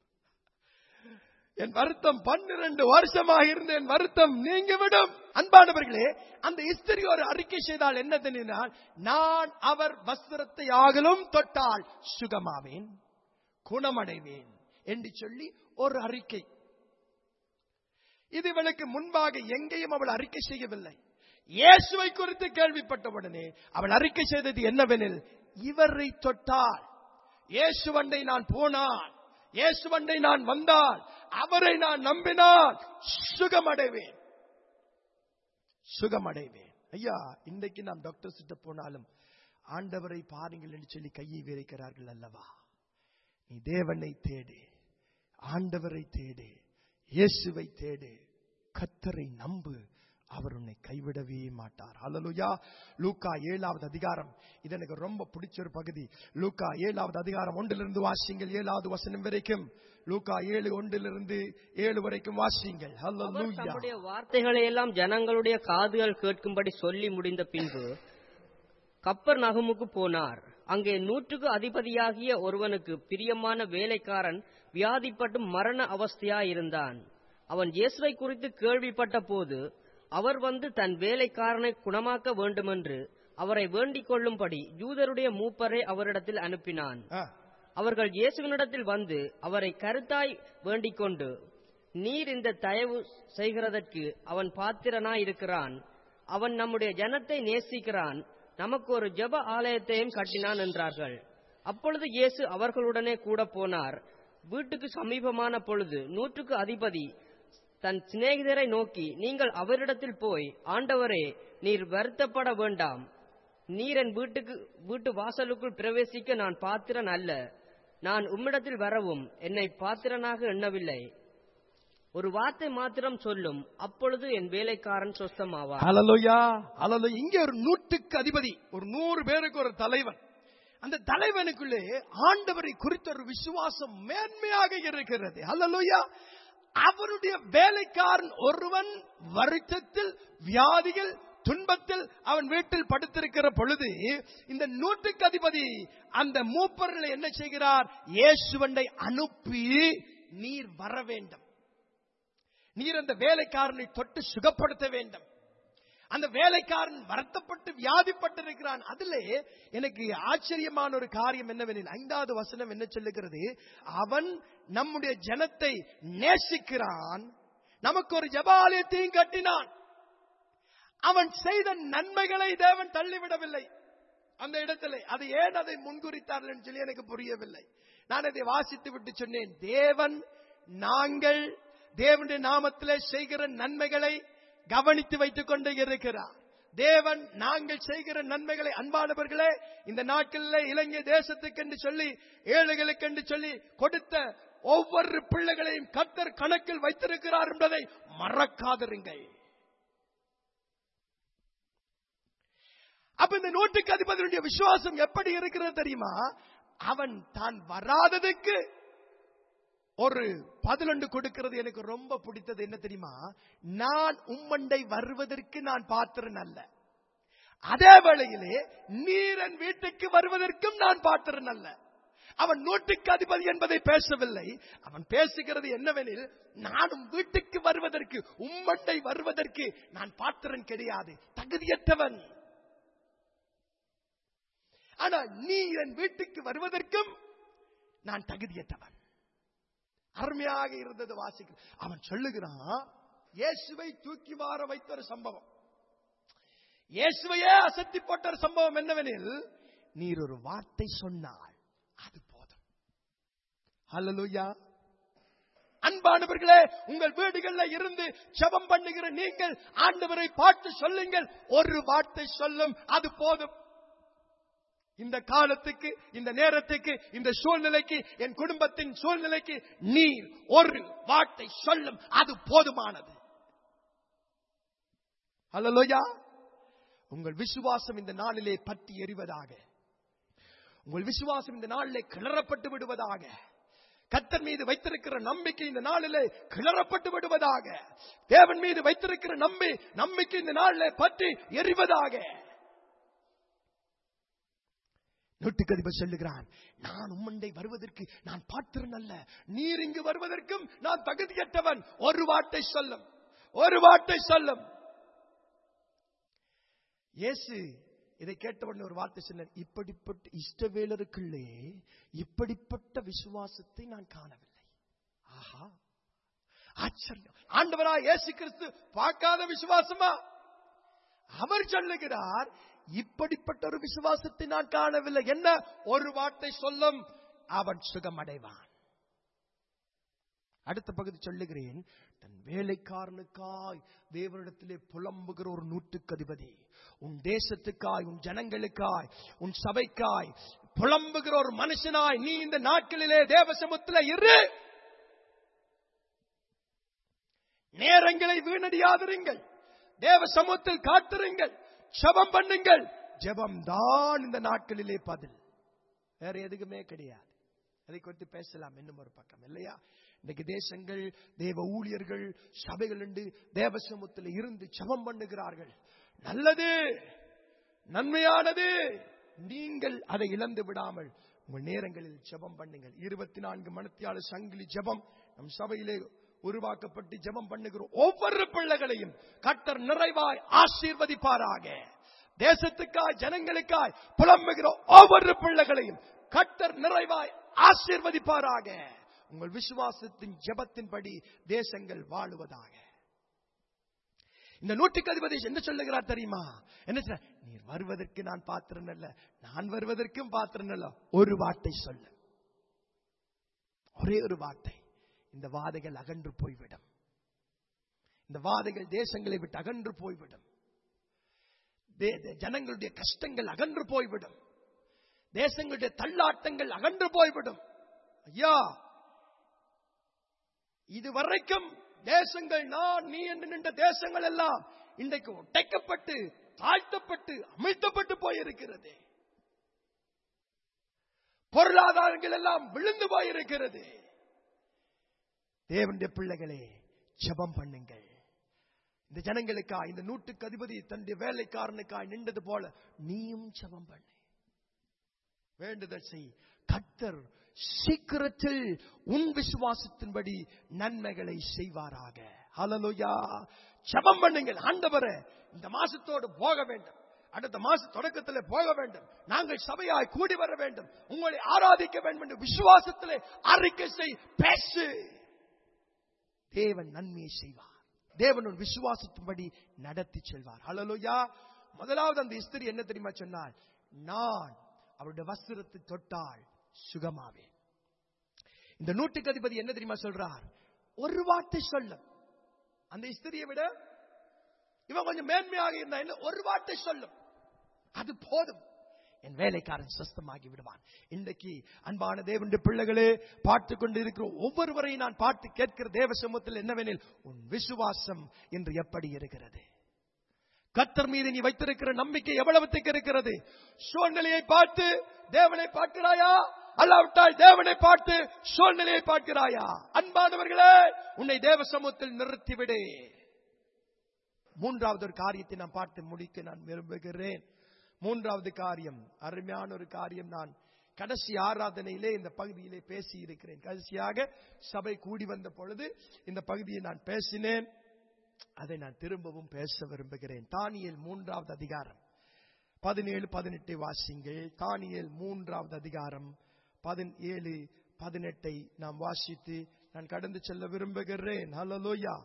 என் வருத்தம் பன்னிரண்டு வருஷமாக இருந்த என் வருத்தம் நீங்கிவிடும் அன்பானவர்களே அந்த இஸ்திரி ஒரு அறிக்கை செய்தால் என்ன தெரியினால் நான் அவர் வஸ்திரத்தை ஆகலும் தொட்டால் சுகமாவேன் குணமடைவேன் என்று சொல்லி ஒரு அறிக்கை இது இவளுக்கு முன்பாக எங்கேயும் அவள் அறிக்கை செய்யவில்லை இயேசுவை குறித்து கேள்விப்பட்டவுடனே அவள் அறிக்கை செய்தது என்னவெனில் இவரை தொட்டால் இயேசுவண்டை நான் போனால் இயேசுவண்டை நான் வந்தால் அவரை நான் நம்பினால் சுகமடைவேன் சுகமடைவேன் ஐயா இன்றைக்கு நாம் டாக்டர்ஸ் கிட்ட போனாலும் ஆண்டவரை பாருங்கள் என்று சொல்லி கையை விரைக்கிறார்கள் அல்லவா நீ தேவனை தேடு ஆண்டவரை தேடு இயேசுவை தேடு கத்தரை நம்பு அவர் உன்னை கைவிடவே மாட்டார் அல்லலுயா லூக்கா ஏழாவது அதிகாரம் இது எனக்கு ரொம்ப பிடிச்ச ஒரு பகுதி லூக்கா ஏழாவது அதிகாரம் ஒன்றிலிருந்து வாசிங்கள் ஏழாவது வசனம் வரைக்கும் லூக்கா ஏழு ஒன்றிலிருந்து ஏழு வரைக்கும் வாசிங்கள் அவர் ஹalleluya தம்முடைய வார்த்தைகளை எல்லாம் ஜனங்களுடைய காதுகள் கேட்கும்படி சொல்லி முடிந்த பின்பு கப்பர் நகமுக்கு போனார் அங்கே நூற்றுக்கு அதிபதியாகிய ஒருவனுக்கு பிரியமான வேலைக்காரன் வியாதிப்பட்டு மரண அவஸ்தையாயிருந்தான் அவன் இயேசுவை குறித்து கேள்விப்பட்ட போது அவர் வந்து தன் வேலைக்காரனை குணமாக்க வேண்டுமென்று அவரை வேண்டிக் கொள்ளும்படி யூதருடைய மூப்பரை அவரிடத்தில் அனுப்பினான் ஆ. அவர்கள் இயேசுவினிடத்தில் வந்து அவரை கருத்தாய் வேண்டிக் கொண்டு நீர் இந்த தயவு செய்கிறதற்கு அவன் பாத்திரனாய் இருக்கிறான் அவன் நம்முடைய ஜனத்தை நேசிக்கிறான் நமக்கு ஒரு ஜெப ஆலயத்தையும் கட்டினான் என்றார்கள் அப்பொழுது இயேசு அவர்களுடனே கூட போனார் வீட்டுக்கு சமீபமான பொழுது நூற்றுக்கு அதிபதி தன் சிநேகிதரை நோக்கி நீங்கள் அவரிடத்தில் போய் ஆண்டவரே நீர் வருத்தப்பட வேண்டாம் நீர் என் வீட்டுக்கு வீட்டு வாசலுக்குள் பிரவேசிக்க நான் பாத்திரன் அல்ல நான் உம்மிடத்தில் வரவும் என்னை பாத்திரனாக எண்ணவில்லை ஒரு வார்த்தை மாத்திரம் சொல்லும் அப்பொழுது என் வேலைக்காரன் சொஸ்தமாவார் ஹalleluya ஹalleluya இங்க ஒரு நூற்றுக்கு அதிபதி ஒரு நூறு பேருக்கு ஒரு தலைவன் அந்த தலைவனுக்குள்ளே ஆண்டவரை குறித்த ஒரு விசுவாசம் மேன்மையாக இருக்கிறது ஹalleluya அவருடைய வேலைக்காரன் ஒருவன் வருத்தத்தில் வியாதிகள் துன்பத்தில் அவன் வீட்டில் படுத்திருக்கிற பொழுது இந்த நூற்றுக்கு அதிபதி அந்த மூப்பர்களை என்ன செய்கிறார் இயேசுவண்டை அனுப்பி நீர் வர வேண்டும் நீர் அந்த வேலைக்காரனை தொட்டு சுகப்படுத்த வேண்டும் அந்த வேலைக்காரன் வருத்தப்பட்டு வியாதிப்பட்டிருக்கிறான் அதிலே எனக்கு ஆச்சரியமான ஒரு காரியம் என்னவெனில் ஐந்தாவது வசனம் என்ன சொல்லுகிறது அவன் நம்முடைய ஜனத்தை நேசிக்கிறான் நமக்கு ஒரு ஜபாலயத்தையும் கட்டினான் அவன் செய்த நன்மைகளை தேவன் தள்ளிவிடவில்லை அந்த இடத்திலே அது ஏன் அதை முன்குறித்தார்கள் என்று சொல்லி எனக்கு புரியவில்லை நான் அதை வாசித்து விட்டு சொன்னேன் தேவன் நாங்கள் தேவனுடைய நாமத்திலே செய்கிற நன்மைகளை கவனித்து வைத்துக் கொண்டே இருக்கிறார் தேவன் நாங்கள் செய்கிற நன்மைகளை அன்பானவர்களே இந்த நாட்களில் இலங்கை தேசத்துக்கு என்று சொல்லி ஏழைகளுக்கு என்று சொல்லி கொடுத்த ஒவ்வொரு பிள்ளைகளையும் கத்தர் கணக்கில் வைத்திருக்கிறார் என்பதை மறக்காதிருங்கள் அப்ப இந்த நூற்றுக்கு அதிபதியுடைய விசுவாசம் எப்படி இருக்கிறது தெரியுமா அவன் தான் வராததுக்கு ஒரு பதிலொன்று கொடுக்கிறது எனக்கு ரொம்ப பிடித்தது என்ன தெரியுமா நான் உம்மண்டை வருவதற்கு நான் பாத்திரன் அல்ல அதே வேளையிலே நீரன் வீட்டுக்கு வருவதற்கும் நான் பாத்திரன் அல்ல அவன் நூற்றுக்கு அதிபதி என்பதை பேசவில்லை அவன் பேசுகிறது என்னவெனில் நானும் வீட்டுக்கு வருவதற்கு உம்மண்டை வருவதற்கு நான் பாத்திரன் கிடையாது தகுதியற்றவன் ஆனா நீ என் வீட்டுக்கு வருவதற்கும் நான் தகுதியற்றவன் அருமையாக இருந்தது வாசிக்க அவன் சொல்லுகிறான் இயேசுவை தூக்கி வார வைத்த ஒரு சம்பவம் இயேசுவையே அசத்தி போட்ட ஒரு சம்பவம் என்னவெனில் நீர் ஒரு வார்த்தை சொன்னால் அது போதும் ஹalleluya அன்பானவர்களே உங்கள் வீடுகளில் இருந்து ஜெபம் பண்ணுகிற நீங்கள் ஆண்டவரை பார்த்து சொல்லுங்கள் ஒரு வார்த்தை சொல்லும் அது போதும் இந்த காலத்துக்கு இந்த நேரத்துக்கு இந்த சூழ்நிலைக்கு என் குடும்பத்தின் சூழ்நிலைக்கு நீர் ஒரு வார்த்தை சொல்லும் அது போதுமானது ஹalleluya உங்கள் விசுவாசம் இந்த நாளிலே பற்றி எறிவதாக உங்கள் விசுவாசம் இந்த நாளிலே கிளறப்பட்டு விடுவதாக கத்தர் மீது வைத்திருக்கிற நம்பிக்கை இந்த நாளிலே கிளறப்பட்டு விடுவதாக தேவன் மீது வைத்திருக்கிற நம்பி நம்பிக்கை இந்த நாளிலே பற்றி எறிவதாக நூட்டுக்கதிபர் சொல்லுகிறான் நான் உம்மண்டை வருவதற்கு நான் பாத்திரன் அல்ல நீர் இங்கு வருவதற்கும் நான் தகுதியற்றவன் ஒரு வார்த்தை சொல்லும் ஒரு வார்த்தை சொல்லும் இயேசு இதை கேட்டவுடனே ஒரு வார்த்தை சொன்னார் இப்படிப்பட்ட இஷ்டவேலருக்குள்ளே இப்படிப்பட்ட விசுவாசத்தை நான் காணவில்லை ஆஹா ஆச்சரியம் ஆண்டவரா இயேசு கிறிஸ்து பார்க்காத விசுவாசமா அவர் சொல்லுகிறார் இப்படிப்பட்ட ஒரு விசுவாசத்தை நான் காணவில்லை என்ன ஒரு வார்த்தை சொல்லும் அவன் சுகம் அடைவான் அடுத்த பகுதி சொல்லுகிறேன் தன் வேலைக்காரனுக்காய் தேவனிடத்திலே புலம்புகிற ஒரு நூற்றுக்கு அதிபதி உன் தேசத்துக்காய் உன் ஜனங்களுக்காய் உன் சபைக்காய் புலம்புகிற ஒரு மனுஷனாய் நீ இந்த நாட்களிலே தேவசமத்துல இரு நேரங்களை வீணடியாதிருங்கள் தேவ சமூகத்தில் காத்திருங்கள் ஜெபம் பண்ணுங்கள் ஜெபம் தான் இந்த நாட்களிலே பதில் வேற எதுக்குமே கிடையாது அதை குறித்து பேசலாம் இன்னும் ஒரு பக்கம் இல்லையா இன்னைக்கு தேசங்கள் தேவ ஊழியர்கள் சபைகள் உண்டு தேவ சமூகத்தில் இருந்து ஜெபம் பண்ணுகிறார்கள் நல்லது நன்மையானது நீங்கள் அதை இழந்து விடாமல் உங்கள் நேரங்களில் ஜெபம் பண்ணுங்கள் இருபத்தி நான்கு மணத்தியாளர் சங்கிலி ஜெபம் நம் சபையிலே உருவாக்கப்பட்டு ஜெபம் பண்ணுகிற ஒவ்வொரு பிள்ளைகளையும் கட்டர் நிறைவாய் ஆசீர்வதிப்பாராக தேசத்துக்காய் ஜனங்களுக்காய் புலம்புகிற ஒவ்வொரு பிள்ளைகளையும் கட்டர் நிறைவாய் ஆசீர்வதிப்பாராக உங்கள் விசுவாசத்தின் ஜெபத்தின்படி தேசங்கள் வாழுவதாக இந்த நூற்றுக்கு அதிபதி என்ன சொல்லுகிறார் தெரியுமா என்ன சொல்ல நீர் வருவதற்கு நான் பாத்திரன் அல்ல நான் வருவதற்கும் பாத்திரன் அல்ல ஒரு வார்த்தை சொல்லு ஒரே ஒரு வார்த்தை இந்த வாதைகள் அகன்று போய்விடும் இந்த வாதைகள் தேசங்களை விட்டு அகன்று போய்விடும் தே- தே- ஜனங்களுடைய கஷ்டங்கள் அகன்று போய்விடும் தேசங்களுடைய தள்ளாட்டங்கள் அகன்று போய்விடும் ஐயா இதுவரைக்கும் தேசங்கள் நான் நீ என்று நின்ற தேசங்கள் எல்லாம் இன்றைக்கு உடைக்கப்பட்டு தாழ்த்தப்பட்டு அமிழ்த்தப்பட்டு போயிருக்கிறது பொருளாதாரங்கள் எல்லாம் விழுந்து போயிருக்கிறது தேவனுடைய பிள்ளைகளே ஜெபம் பண்ணுங்கள் இந்த ஜனங்களுக்காய் இந்த நூற்றுக்கு அதிபதி தன்னுடைய வேலைக்காரனுக்காய் நின்றது போல நீயும் ஜெபம் பண்ணு வேண்டுதல் செய் கர்த்தர் சீக்கிரத்தில் உன் விசுவாசத்தின்படி நன்மைகளை செய்வாராக ஹalleluya ஜெபம் பண்ணுங்கள் ஆண்டவரே இந்த மாசத்தோடு போக வேண்டும் அடுத்த மாச தொடக்கத்தில் போக வேண்டும் நாங்கள் சபையாய் கூடி வர வேண்டும் உங்களை ஆராதிக்க வேண்டும் என்று விசுவாசத்திலே அறிக்கை செய் பேசு தேவன் நன்மையை செய்வார் தேவன் ஒரு விசுவாசத்தின்படி நடத்தி செல்வார் ஹalleluya முதலாவது அந்த இஸ்திரி என்ன தெரியுமா சொன்னாள் நான் அவருடைய வஸ்திரத்தை தொட்டால் சுகமாவேன் இந்த நூற்றுக்கு அதிபதி என்ன தெரியுமா சொல்றார் ஒரு வார்த்தை சொல்ல அந்த இஸ்திரியை விட இவன் கொஞ்சம் மேன்மையாக இருந்தா என்ன ஒரு வார்த்தை சொல்லும் அது போதும் என் வேலைக்காரன் சுஸ்தமாகி விடுவான் இன்றைக்கு அன்பான தேவனுடைய பிள்ளைகளே பார்த்து கொண்டு இருக்கிற ஒவ்வொருவரையும் நான் பார்த்து கேட்கிற தேவ சமூகத்தில் என்னவெனில் உன் விசுவாசம் இன்று எப்படி இருக்கிறது கத்தர் மீது நீ வைத்திருக்கிற நம்பிக்கை எவ்வளவுத்துக்கு இருக்கிறது சூழ்நிலையை பார்த்து தேவனை பார்க்கிறாயா அல்லாவிட்டால் தேவனை பார்த்து சூழ்நிலையை பார்க்கிறாயா அன்பானவர்களே உன்னை தேவ சமூகத்தில் நிறுத்திவிடு மூன்றாவது ஒரு காரியத்தை நான் பார்த்து முடிக்க நான் விரும்புகிறேன் மூன்றாவது காரியம் அருமையான ஒரு காரியம் நான் கடைசி ஆராதனையிலே இந்த பகுதியிலே பேசி இருக்கிறேன் கடைசியாக சபை கூடி வந்த பொழுது இந்த பகுதியை நான் பேசினேன் அதை நான் திரும்பவும் பேச விரும்புகிறேன் தானியல் மூன்றாவது அதிகாரம் பதினேழு பதினெட்டை வாசிங்கள் தானியல் மூன்றாவது அதிகாரம் பதினேழு பதினெட்டை நாம் வாசித்து நான் கடந்து செல்ல விரும்புகிறேன் ஹalleluya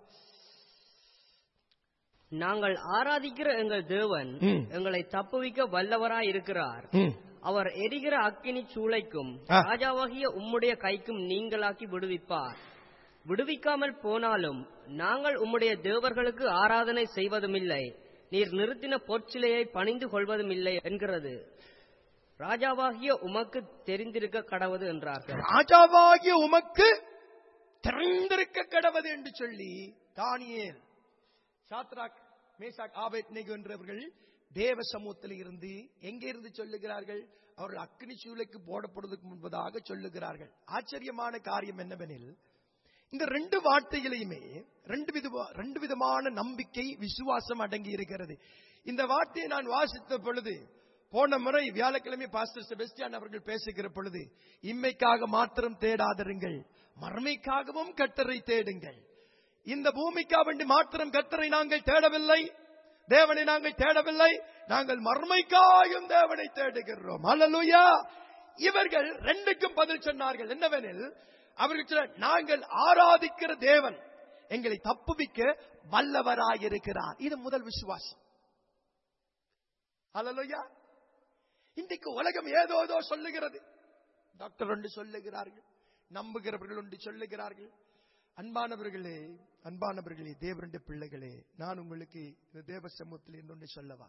நாங்கள் ஆராதிக்கிற எங்கள் தேவன் ம். எங்களை தப்புவிக்க வல்லவராய் இருக்கிறார் ம். அவர் எரிகிற அக்கினி சூளைக்கும் ஆ. ராஜாவாகிய உம்முடைய கைக்கும் நீங்களாக்கி விடுவிப்பார் விடுவிக்காமல் போனாலும் நாங்கள் உம்முடைய தேவர்களுக்கு ஆராதனை செய்வதுமில்லை நீர் நிறுத்தின பொற்சிலையை பணிந்து கொள்வதுமில்லை என்கிறது ராஜாவாகிய உமக்கு தெரிந்திருக்க கடவது என்றார்கள் ராஜாவாகிய உமக்கு திறந்திருக்க கடவது என்று சொல்லி தானியேல் சாத்ராக் மேசாக் ஆபேத் என்றவர்கள் தேவ சமூகத்தில் இருந்து எங்கே இருந்து சொல்லுகிறார்கள் அவர்கள் அக்னி சூளைக்கு போடப்படுவதற்கு முன்பதாக சொல்லுகிறார்கள் ஆச்சரியமான காரியம் என்னவெனில் இந்த ரெண்டு வார்த்தைகளையுமே ரெண்டு வித ரெண்டு விதமான நம்பிக்கை விசுவாசம் அடங்கி இருக்கிறது இந்த வார்த்தையை நான் வாசித்த பொழுது போன முறை வியாழக்கிழமை பாஸ்டர் செபஸ்டியான் அவர்கள் பேசுகிற பொழுது இம்மைக்காக மாத்திரம் தேடாதிருங்கள் மறுமைக்காகவும் கட்டரை தேடுங்கள் இந்த பூமிக்கா வேண்டி மாத்திரம் கத்தரை நாங்கள் தேடவில்லை தேவனை நாங்கள் தேடவில்லை நாங்கள் மறுமைக்காயும் தேவனை தேடுகிறோம் அல்லலுயா இவர்கள் ரெண்டுக்கும் பதில் சொன்னார்கள் என்னவெனில் அவர்கள் சொன்னார், நாங்கள் ஆராதிக்கிற தேவன் எங்களை தப்புவிக்க வல்லவராயிருக்கிறார் இது முதல் விசுவாசம் அல்லலுயா இன்றைக்கு உலகம் ஏதோ ஏதோ சொல்லுகிறது டாக்டர் ஒன்று சொல்லுகிறார்கள் நம்புகிறவர்கள் ஒன்று சொல்லுகிறார்கள் அன்பானவர்களே அன்பானவர்களே தேவருடைய பிள்ளைகளே நான் உங்களுக்கு இந்த தேவ சமூகத்தில் இன்னொன்று சொல்லவா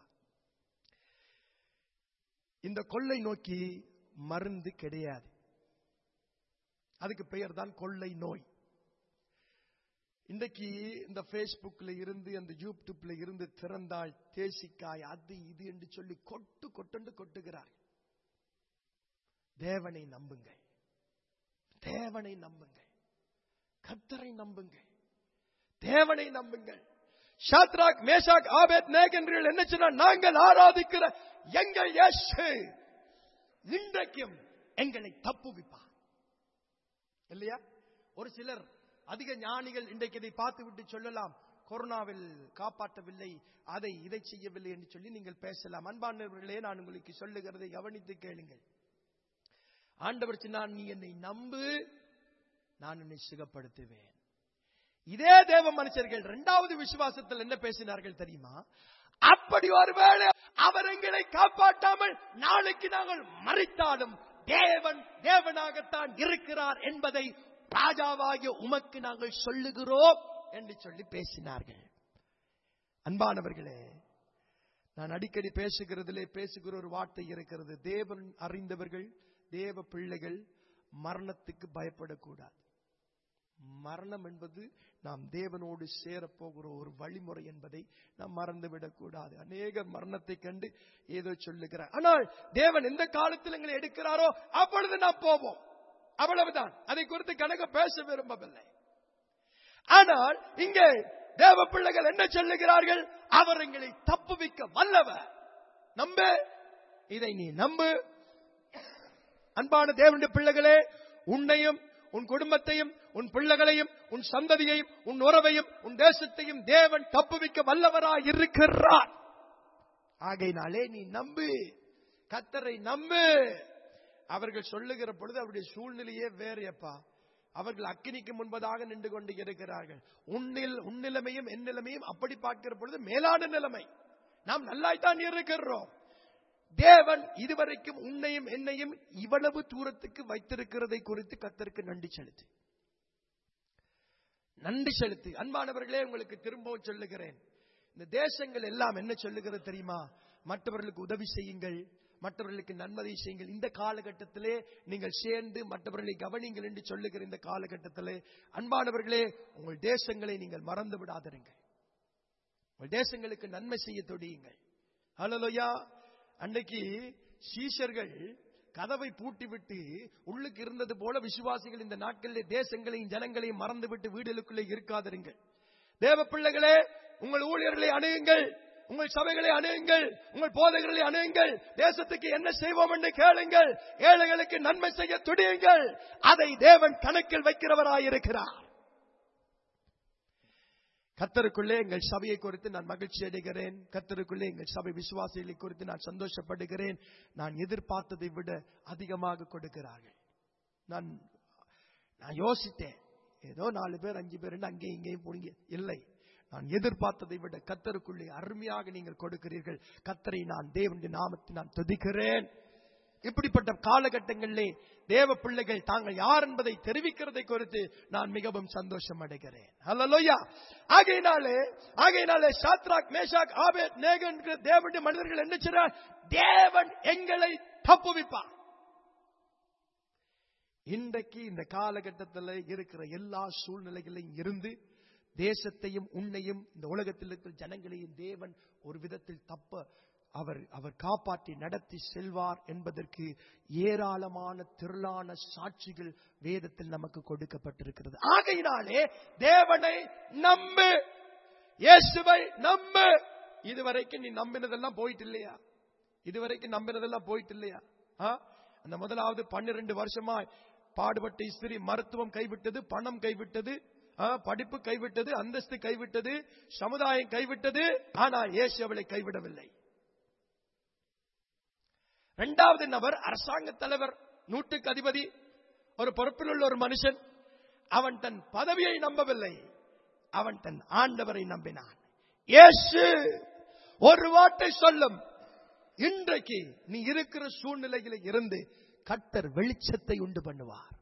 இந்த கொள்ளை நோக்கி மருந்து கிடையாது அதுக்கு பெயர் தான் கொள்ளை நோய் இன்றைக்கு இந்த பேஸ்புக்ல இருந்து அந்த யூடியூப்ல இருந்து திறந்தால் தேசிக்காய் அது இது என்று சொல்லி கொட்டு கொட்டுண்டு கொட்டுகிறார் தேவனை நம்புங்கள் தேவனை நம்புங்கள் கர்த்தரை நம்புங்கள் தேவனை நம்புங்கள் ஷாத்ராக் மேஷாக் ஆபேத் நேகன்கள் என்ன சொன்னால் நாங்கள் ஆராதிக்கிற எங்கள் இயேசு இன்றைக்கும் எங்களை தப்புவிப்பார் இல்லையா ஒரு சிலர் அதிக ஞானிகள் இன்றைக்கு இதை பார்த்து விட்டு சொல்லலாம் கொரோனாவில் காப்பாற்றவில்லை அதை இதை செய்யவில்லை என்று சொல்லி நீங்கள் பேசலாம் அன்பானவர்களே நான் உங்களுக்கு சொல்லுகிறதை கவனித்து கேளுங்கள் ஆண்டவர் சொன்னார் நீ என்னை நம்பு நான் என்னை சுகப்படுத்துவேன் இதே தேவ மனுஷர்கள் இரண்டாவது விசுவாசத்தில் என்ன பேசினார்கள் தெரியுமா அப்படி ஒருவேளை அவர் எங்களை காப்பாற்றாமல் நாளைக்கு நாங்கள் மறித்தாலும் தேவன் தேவனாகத்தான் இருக்கிறார் என்பதை ராஜாவாகிய உமக்கு நாங்கள் சொல்லுகிறோம் என்று சொல்லி பேசினார்கள் அன்பானவர்களே நான் அடிக்கடி பேசுகிறதிலே பேசுகிற ஒரு வார்த்தை இருக்கிறது தேவன் அறிந்தவர்கள் தேவ பிள்ளைகள் மரணத்துக்கு பயப்படக்கூடாது மரணம் என்பது நாம் தேவனோடு சேரப்போகிற ஒரு வழிமுறை என்பதை நாம் மறந்துவிடக் கூடாது அநேக மரணத்தை கண்டு ஏதோ சொல்லுகிறார் ஆனால் தேவன் எந்த காலத்தில் எங்களை எடுக்கிறாரோ அப்பொழுது நாம் போவோம் அவ்வளவுதான் அதை குறித்து கணக்கு பேச விரும்பவில்லை ஆனால் இங்கே தேவ பிள்ளைகள் என்ன சொல்லுகிறார்கள் அவர் எங்களை தப்புவிக்க வல்லவர் நம்பு இதை நீ நம்பு அன்பான தேவனுடைய பிள்ளைகளே உன்னையும் உன் குடும்பத்தையும் உன் பிள்ளைகளையும் உன் சந்ததியையும் உன் உறவையும் உன் தேசத்தையும் தேவன் தப்புவிக்க வல்லவராய் இருக்கிறார் ஆகையினாலே நீ நம்பு கத்தரை நம்பு அவர்கள் சொல்லுகிற பொழுது அவருடைய சூழ்நிலையே வேறையப்பா அவர்கள் அக்கினிக்கு முன்பதாக நின்று கொண்டு இருக்கிறார்கள் உன்னில் உன்னிலைமையும் என் நிலைமையும் அப்படி பார்க்கிற பொழுது மேலான நிலைமை நாம் நல்லாய்த்தான் இருக்கிறோம் தேவன் இதுவரைக்கும் உன்னையும் என்னையும் இவ்வளவு தூரத்துக்கு வைத்திருக்கிறதை குறித்து கத்தருக்கு நன்றி செலுத்து நன்றி செலுத்து அன்பானவர்களே உங்களுக்கு திரும்பவும் சொல்லுகிறேன் இந்த தேசங்கள் எல்லாம் என்ன சொல்லுகிறது தெரியுமா மற்றவர்களுக்கு உதவி செய்யுங்கள் மற்றவர்களுக்கு நன்மதை செய்யுங்கள் இந்த காலகட்டத்திலே நீங்கள் சேர்ந்து மற்றவர்களை கவனிங்கள் என்று சொல்லுகிற இந்த காலகட்டத்திலே அன்பானவர்களே உங்கள் தேசங்களை நீங்கள் மறந்து விடாதிருங்கள் உங்கள் தேசங்களுக்கு நன்மை செய்ய தொடியுங்கள் ஹலோயா அன்னைக்கு சீஷர்கள் கதவை பூட்டிவிட்டு உள்ளுக்கு இருந்தது போல விசுவாசிகள் இந்த நாட்களிலே தேசங்களையும் ஜனங்களையும் மறந்துவிட்டு வீடுகளுக்குள்ளே இருக்காதிருங்கள் தேவ பிள்ளைகளே உங்கள் ஊழியர்களை அணுகுங்கள் உங்கள் சபைகளை அணுகுங்கள் உங்கள் போதைகளை அணுகுங்கள் தேசத்துக்கு என்ன செய்வோம் என்று கேளுங்கள் ஏழைகளுக்கு நன்மை செய்ய துடியுங்கள் அதை தேவன் கணக்கில் வைக்கிறவராயிருக்கிறார் கத்தருக்குள்ளே எங்கள் சபையை குறித்து நான் மகிழ்ச்சி அடைகிறேன் கத்தருக்குள்ளே எங்கள் சபை விசுவாசிகளை குறித்து நான் சந்தோஷப்படுகிறேன் நான் எதிர்பார்த்ததை விட அதிகமாக கொடுக்கிறார்கள் நான் நான் யோசித்தேன் ஏதோ நாலு பேர் அஞ்சு பேர் அங்கேயும் இங்கேயும் போனீங்க இல்லை நான் எதிர்பார்த்ததை விட கத்தருக்குள்ளே அருமையாக நீங்கள் கொடுக்கிறீர்கள் கத்தரை நான் தேவனுடைய நாமத்தை நான் துதிக்கிறேன் இப்படிப்பட்ட காலகட்டங்களிலே தேவ பிள்ளைகள் தாங்கள் யார் என்பதை தெரிவிக்கிறதை குறித்து நான் மிகவும் சந்தோஷம் அடைகிறேன் அல்லலோயா ஆகையினாலே ஆகையினாலே சாத்ராக் மேஷாக் ஆபேத் நேகன் தேவனுடைய மனிதர்கள் என்ன செய்றார் தேவன் எங்களை தப்புவிப்பார் இன்றைக்கு இந்த காலகட்டத்தில் இருக்கிற எல்லா சூழ்நிலைகளையும் இருந்து தேசத்தையும் உன்னையும் இந்த உலகத்தில் இருக்கிற ஜனங்களையும் தேவன் ஒரு விதத்தில் தப்ப அவர் அவர் காப்பாற்றி நடத்தி செல்வார் என்பதற்கு ஏராளமான திரளான சாட்சிகள் வேதத்தில் நமக்கு கொடுக்கப்பட்டிருக்கிறது ஆகையினாலே தேவனை நம்பு இயேசுவை நம்பு இதுவரைக்கும் நீ நம்பினதெல்லாம் போயிட்டு இல்லையா இதுவரைக்கும் நம்பினதெல்லாம் போயிட்டு இல்லையா ஆ? அந்த முதலாவது பன்னிரண்டு வருஷமா பாடுபட்ட ஸ்திரீ மருத்துவம் கைவிட்டது பணம் கைவிட்டது ஆ, படிப்பு கைவிட்டது அந்தஸ்து கைவிட்டது சமுதாயம் கைவிட்டது ஆனால் இயேசு அவளை கைவிடவில்லை இரண்டாவது நபர் அரசாங்க தலைவர் நூற்றுக்கு அதிபதி ஒரு பொறுப்பில் உள்ள ஒரு மனுஷன் அவன் தன் பதவியை நம்பவில்லை அவன் தன் ஆண்டவரை நம்பினான் இயேசு ஒரு வார்த்தை சொல்லும் இன்றைக்கு நீ இருக்கிற சூழ்நிலையில இருந்து கர்த்தர் வெளிச்சத்தை உண்டு பண்ணுவார்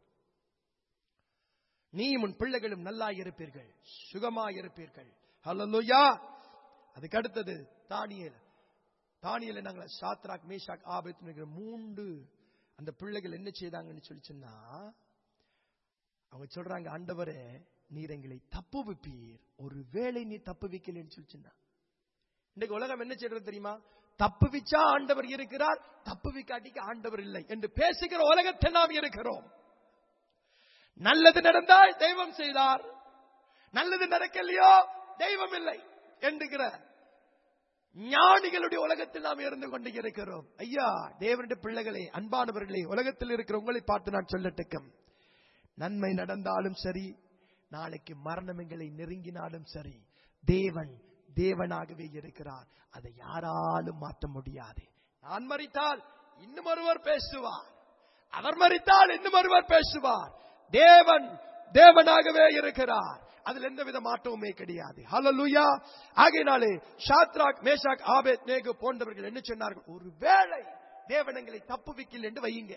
நீ உன் பிள்ளைகளும் நல்லா இருப்பீர்கள் சுகமாய் இருப்பீர்கள் ஹalleluya அதுக்கு அடுத்தது தானியேல் தானியேல நாங்கள் சாத்ராக் மேஷாக் ஆபத்து மூன்று அந்த பிள்ளைகள் என்ன செய்தாங்கன்னு சொல்லி சொன்னா அவங்க சொல்றாங்க ஆண்டவரே நீர் எங்களை தப்பு வைப்பீர் ஒரு வேளை நீ தப்பு வைக்கலன்னு சொல்லி சொன்னா இன்றைக்கு உலகம் என்ன செய்யறது தெரியுமா தப்பு விச்சா ஆண்டவர் இருக்கிறார் தப்பு விக்காட்டிக்கு ஆண்டவர் இல்லை என்று பேசுகிற உலகத்தில் நாம் இருக்கிறோம் நல்லது நடந்தால் தெய்வம் செய்தார் நல்லது நடக்கலையோ தெய்வம் இல்லை என்கிற ஞானிகளுடைய உலகத்தில் நாம் இருந்து கொண்டு இருக்கிறோம் ஐயா தேவனுடைய பிள்ளைகளே அன்பானவர்களே உலகத்தில் இருக்கிற உங்களை பார்த்து நான் சொல்லட்டுக்கும் நன்மை நடந்தாலும் சரி நாளைக்கு மரணம் எங்களை நெருங்கினாலும் சரி தேவன் தேவனாகவே இருக்கிறார் அதை யாராலும் மாற்ற முடியாது நான் மறித்தால் இன்னும் ஒருவர் பேசுவார் அவர் மறித்தால் இன்னும் ஒருவர் பேசுவார் தேவன் தேவனாகவே இருக்கிறார் அதில் எந்த வித மாற்றமுமே கிடையாது ஹalleluya ஆகையினாலே ஷாத்ராக் மேஷாக் ஆபேத் நேகு போன்றவர்கள் என்ன சொன்னார்கள் ஒருவேளை தேவனங்களை தப்புவிக்கல் என்று வையுங்க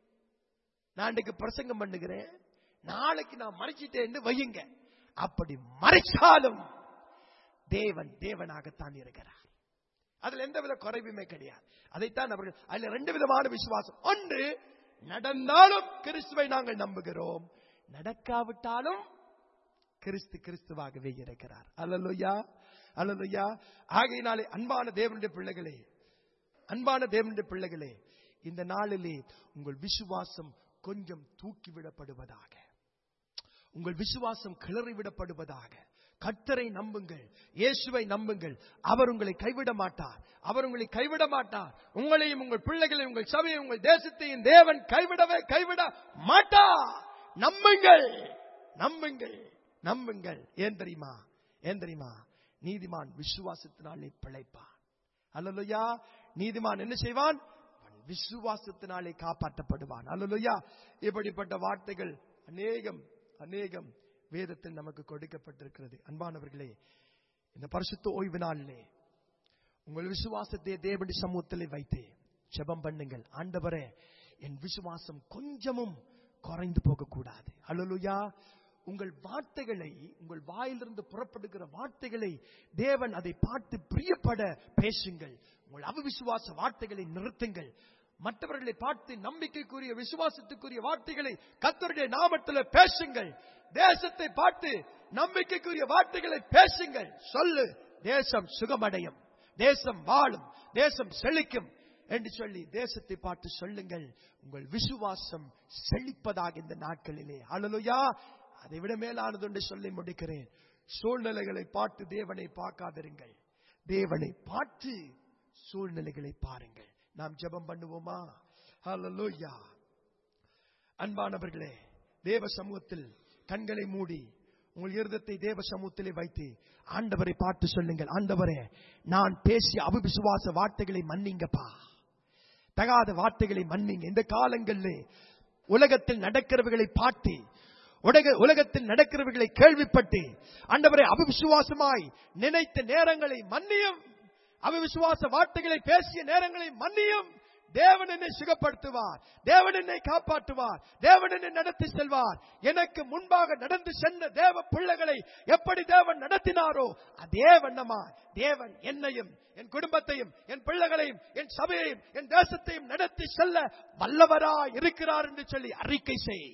நான் இன்றைக்கு பிரசங்கம் பண்ணுகிறேன் நாளைக்கு நான் மறைச்சிட்டேன் என்று வையுங்க அப்படி மறைச்சாலும் தேவன் தேவனாகத்தான் இருக்கிறார் அதுல எந்த வித குறைவுமே கிடையாது அதைத்தான் அவர்கள் அதுல ரெண்டு விதமான விசுவாசம் ஒன்று நடந்தாலும் கிறிஸ்துவை நாங்கள் நம்புகிறோம் நடக்காவிட்டாலும் கிறிஸ்து கிறிஸ்துவாகவே இருக்கிறார் அல்லலுயா அல்லலுயா ஆகையினாலே அன்பான தேவனுடைய பிள்ளைகளே அன்பான தேவனுடைய பிள்ளைகளே இந்த நாளிலே உங்கள் விசுவாசம் கொஞ்சம் தூக்கிவிடப்படுவதாக உங்கள் விசுவாசம் கிளறிவிடப்படுவதாக கர்த்தரை நம்புங்கள் இயேசுவை நம்புங்கள் அவர் உங்களை கைவிட மாட்டார் அவர் உங்களை கைவிட மாட்டார் உங்களையும் உங்கள் பிள்ளைகளையும் உங்கள் சபையை உங்கள் தேசத்தையும் தேவன் கைவிடவே கைவிட மாட்டார் நம்புங்கள் நம்புங்கள் நம்புங்கள் ஏன் தெரியுமா ஏன் தெரியுமா நீதிமான் விசுவாசத்தினாலே பிழைப்பான் அல்லலுயா நீதிமான் என்ன செய்வான் அவன் விசுவாசத்தினாலே காப்பாற்றப்படுவான் அல்லலுயா இப்படிப்பட்ட வார்த்தைகள் அநேகம் அநேகம் வேதத்தில் நமக்கு கொடுக்கப்பட்டிருக்கிறது அன்பானவர்களே இந்த பரிசுத்த ஓய்வு நாளிலே உங்கள் விசுவாசத்தை தேவடி சமூகத்திலே வைத்து ஜெபம் பண்ணுங்கள் ஆண்டவரே என் விசுவாசம் கொஞ்சமும் குறைந்து போகக்கூடாது அல்லலுயா உங்கள் வார்த்தைகளை உங்கள் வாயிலிருந்து புறப்படுகிற வார்த்தைகளை தேவன் அதை பார்த்து பிரியப்பட பேசுங்கள் உங்கள் அவிசுவாச வார்த்தைகளை நிறுத்துங்கள் மற்றவர்களை பார்த்து நம்பிக்கைக்குரிய விசுவாசத்துக்குரிய வார்த்தைகளை கத்தருடைய நாமத்தில் பேசுங்கள் தேசத்தை பார்த்து நம்பிக்கைக்குரிய வார்த்தைகளை பேசுங்கள் சொல்லு தேசம் சுகமடையும் தேசம் வாழும் தேசம் செழிக்கும் என்று சொல்லி தேசத்தை பார்த்து சொல்லுங்கள் உங்கள் விசுவாசம் செழிப்பதாக இந்த நாட்களிலே அழலுயா அதை விட மேலானது என்று சொல்லி முடிக்கிறேன் சூழ்நிலைகளை பார்த்து தேவனை பார்க்காதிருங்கள் தேவனை பார்த்து சூழ்நிலைகளை பாருங்கள் நாம் ஜெபம் பண்ணுவோமா ஹalleluya அன்பானவர்களே தேவ சமூகத்தில் கண்களை மூடி உங்கள் இருதத்தை தேவ சமூகத்திலே வைத்து ஆண்டவரை பார்த்து சொல்லுங்கள் ஆண்டவரே நான் பேசிய அவிசுவாச வார்த்தைகளை மன்னிங்கப்பா தகாத வார்த்தைகளை மன்னிங்க இந்த காலங்களிலே உலகத்தில் நடக்கிறவர்களை பார்த்து உலக உலகத்தில் நடக்கிறவர்களை கேள்விப்பட்டு ஆண்டவரை அவிசுவாசமாய் நினைத்த நேரங்களை மன்னியும் அவிசுவாச வார்த்தைகளை பேசிய நேரங்களை மன்னியும் தேவன் என்னை சுகப்படுத்துவார் தேவன் என்னை காப்பாற்றுவார் தேவன் என்னை நடத்தி செல்வார் எனக்கு முன்பாக நடந்து சென்ற தேவ பிள்ளைகளை எப்படி தேவன் நடத்தினாரோ அதே வண்ணமா தேவன் என்னையும் என் குடும்பத்தையும் என் பிள்ளைகளையும் என் சபையையும் என் தேசத்தையும் நடத்தி செல்ல வல்லவரா இருக்கிறார் என்று சொல்லி அறிக்கை செய்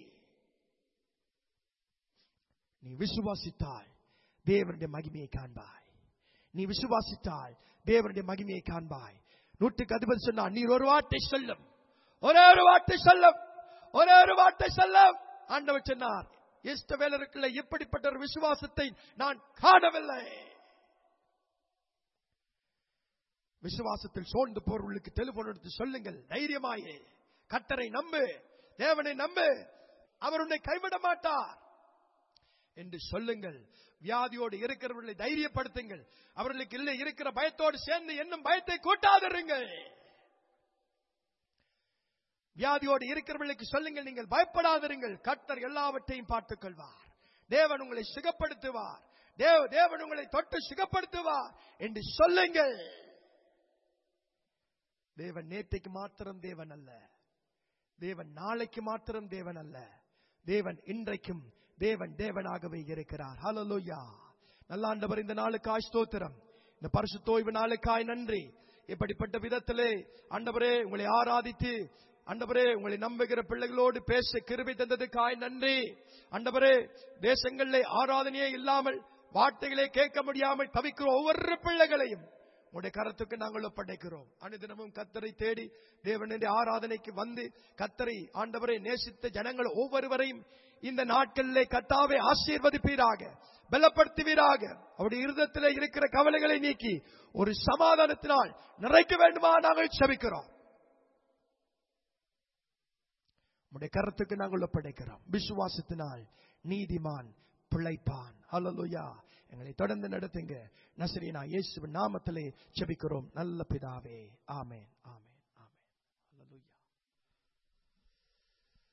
நீ விசுவாசித்தால் தேவனுடைய மகிமையை காண்பாய் நீ விசுவாசித்தால் தேவனுடைய மகிமையை காண்பாய் நூற்றுக்கு அதிபதி சொன்னார் நீர் ஒரு வார்த்தை சொல்லும் ஒரே ஒரு வார்த்தை சொல்லும் ஒரே ஒரு வார்த்தை சொல்லும் ஆண்டவர் சொன்னார் இஷ்டவேலருக்குள்ள இப்படிப்பட்ட ஒரு விசுவாசத்தை நான் காணவில்லை விசுவாசத்தில் சோர்ந்து போறவர்களுக்கு டெலிபோன் எடுத்து சொல்லுங்கள் தைரியமாயே கத்தரை நம்பு தேவனை நம்பு அவர் உன்னை கைவிட மாட்டார் என்று சொல்லுங்கள் வியாதியோடு இருக்கிறவர்களை தைரியப்படுத்துங்கள் அவர்களுக்கு இல்லை இருக்கிற பயத்தோடு சேர்ந்து என்னும் பயத்தை கூட்டாதிருங்கள் வியாதியோடு இருக்கிறவர்களுக்கு சொல்லுங்கள் நீங்கள் பயப்படாதிருங்கள் கர்த்தர் எல்லாவற்றையும் பார்த்துக் கொள்வார் தேவன் உங்களை சுகப்படுத்துவார் தேவ தேவன் உங்களை தொட்டு சுகப்படுத்துவார் என்று சொல்லுங்கள் தேவன் நேற்றைக்கு மாத்திரம் தேவன் அல்ல தேவன் நாளைக்கு மாத்திரம் தேவன் அல்ல தேவன் இன்றைக்கும் தேவன் தேவனாகவே இருக்கிறார் ஹalleluya நல்லாண்டவர் இந்த நாளுக்காய் ஸ்தோத்திரம் இந்த பரிசுத்த ஓய்வு நாளுக்காய் நன்றி இப்படிப்பட்ட விதத்திலே ஆண்டவரே உங்களை ஆராதித்து ஆண்டவரே உங்களை நம்புகிற பிள்ளைகளோடு பேச கிருபை தந்ததுக்காய் நன்றி ஆண்டவரே தேசங்களிலே ஆராதனையே இல்லாமல் வார்த்தைகளை கேட்க முடியாமல் தவிக்கிற ஒவ்வொரு பிள்ளைகளையும் உடைய கரத்துக்கு நாங்கள் ஒப்படைக்கிறோம் அனுதினமும் கத்தரை தேடி தேவனுடைய ஆராதனைக்கு வந்து கத்தரை ஆண்டவரை நேசித்த ஜனங்கள் ஒவ்வொருவரையும் இந்த நாட்களிலே கத்தாவை ஆசீர்வதிப்பீராக பலப்படுத்துவீராக அவருடைய இருதத்திலே இருக்கிற கவலைகளை நீக்கி ஒரு சமாதானத்தினால் நிறைக்க வேண்டுமா நாங்கள் செபிக்கிறோம் உடைய கருத்துக்கு நாங்கள் ஒப்படைக்கிறோம் விசுவாசத்தினால் நீதிமான் பிழைப்பான் ஹalleluya எங்களை தொடர்ந்து நடத்துங்க நசரீனா இயேசுவின் நாமத்திலே ஜெபிக்கிறோம் நல்ல பிதாவே ஆமென் ஆமென்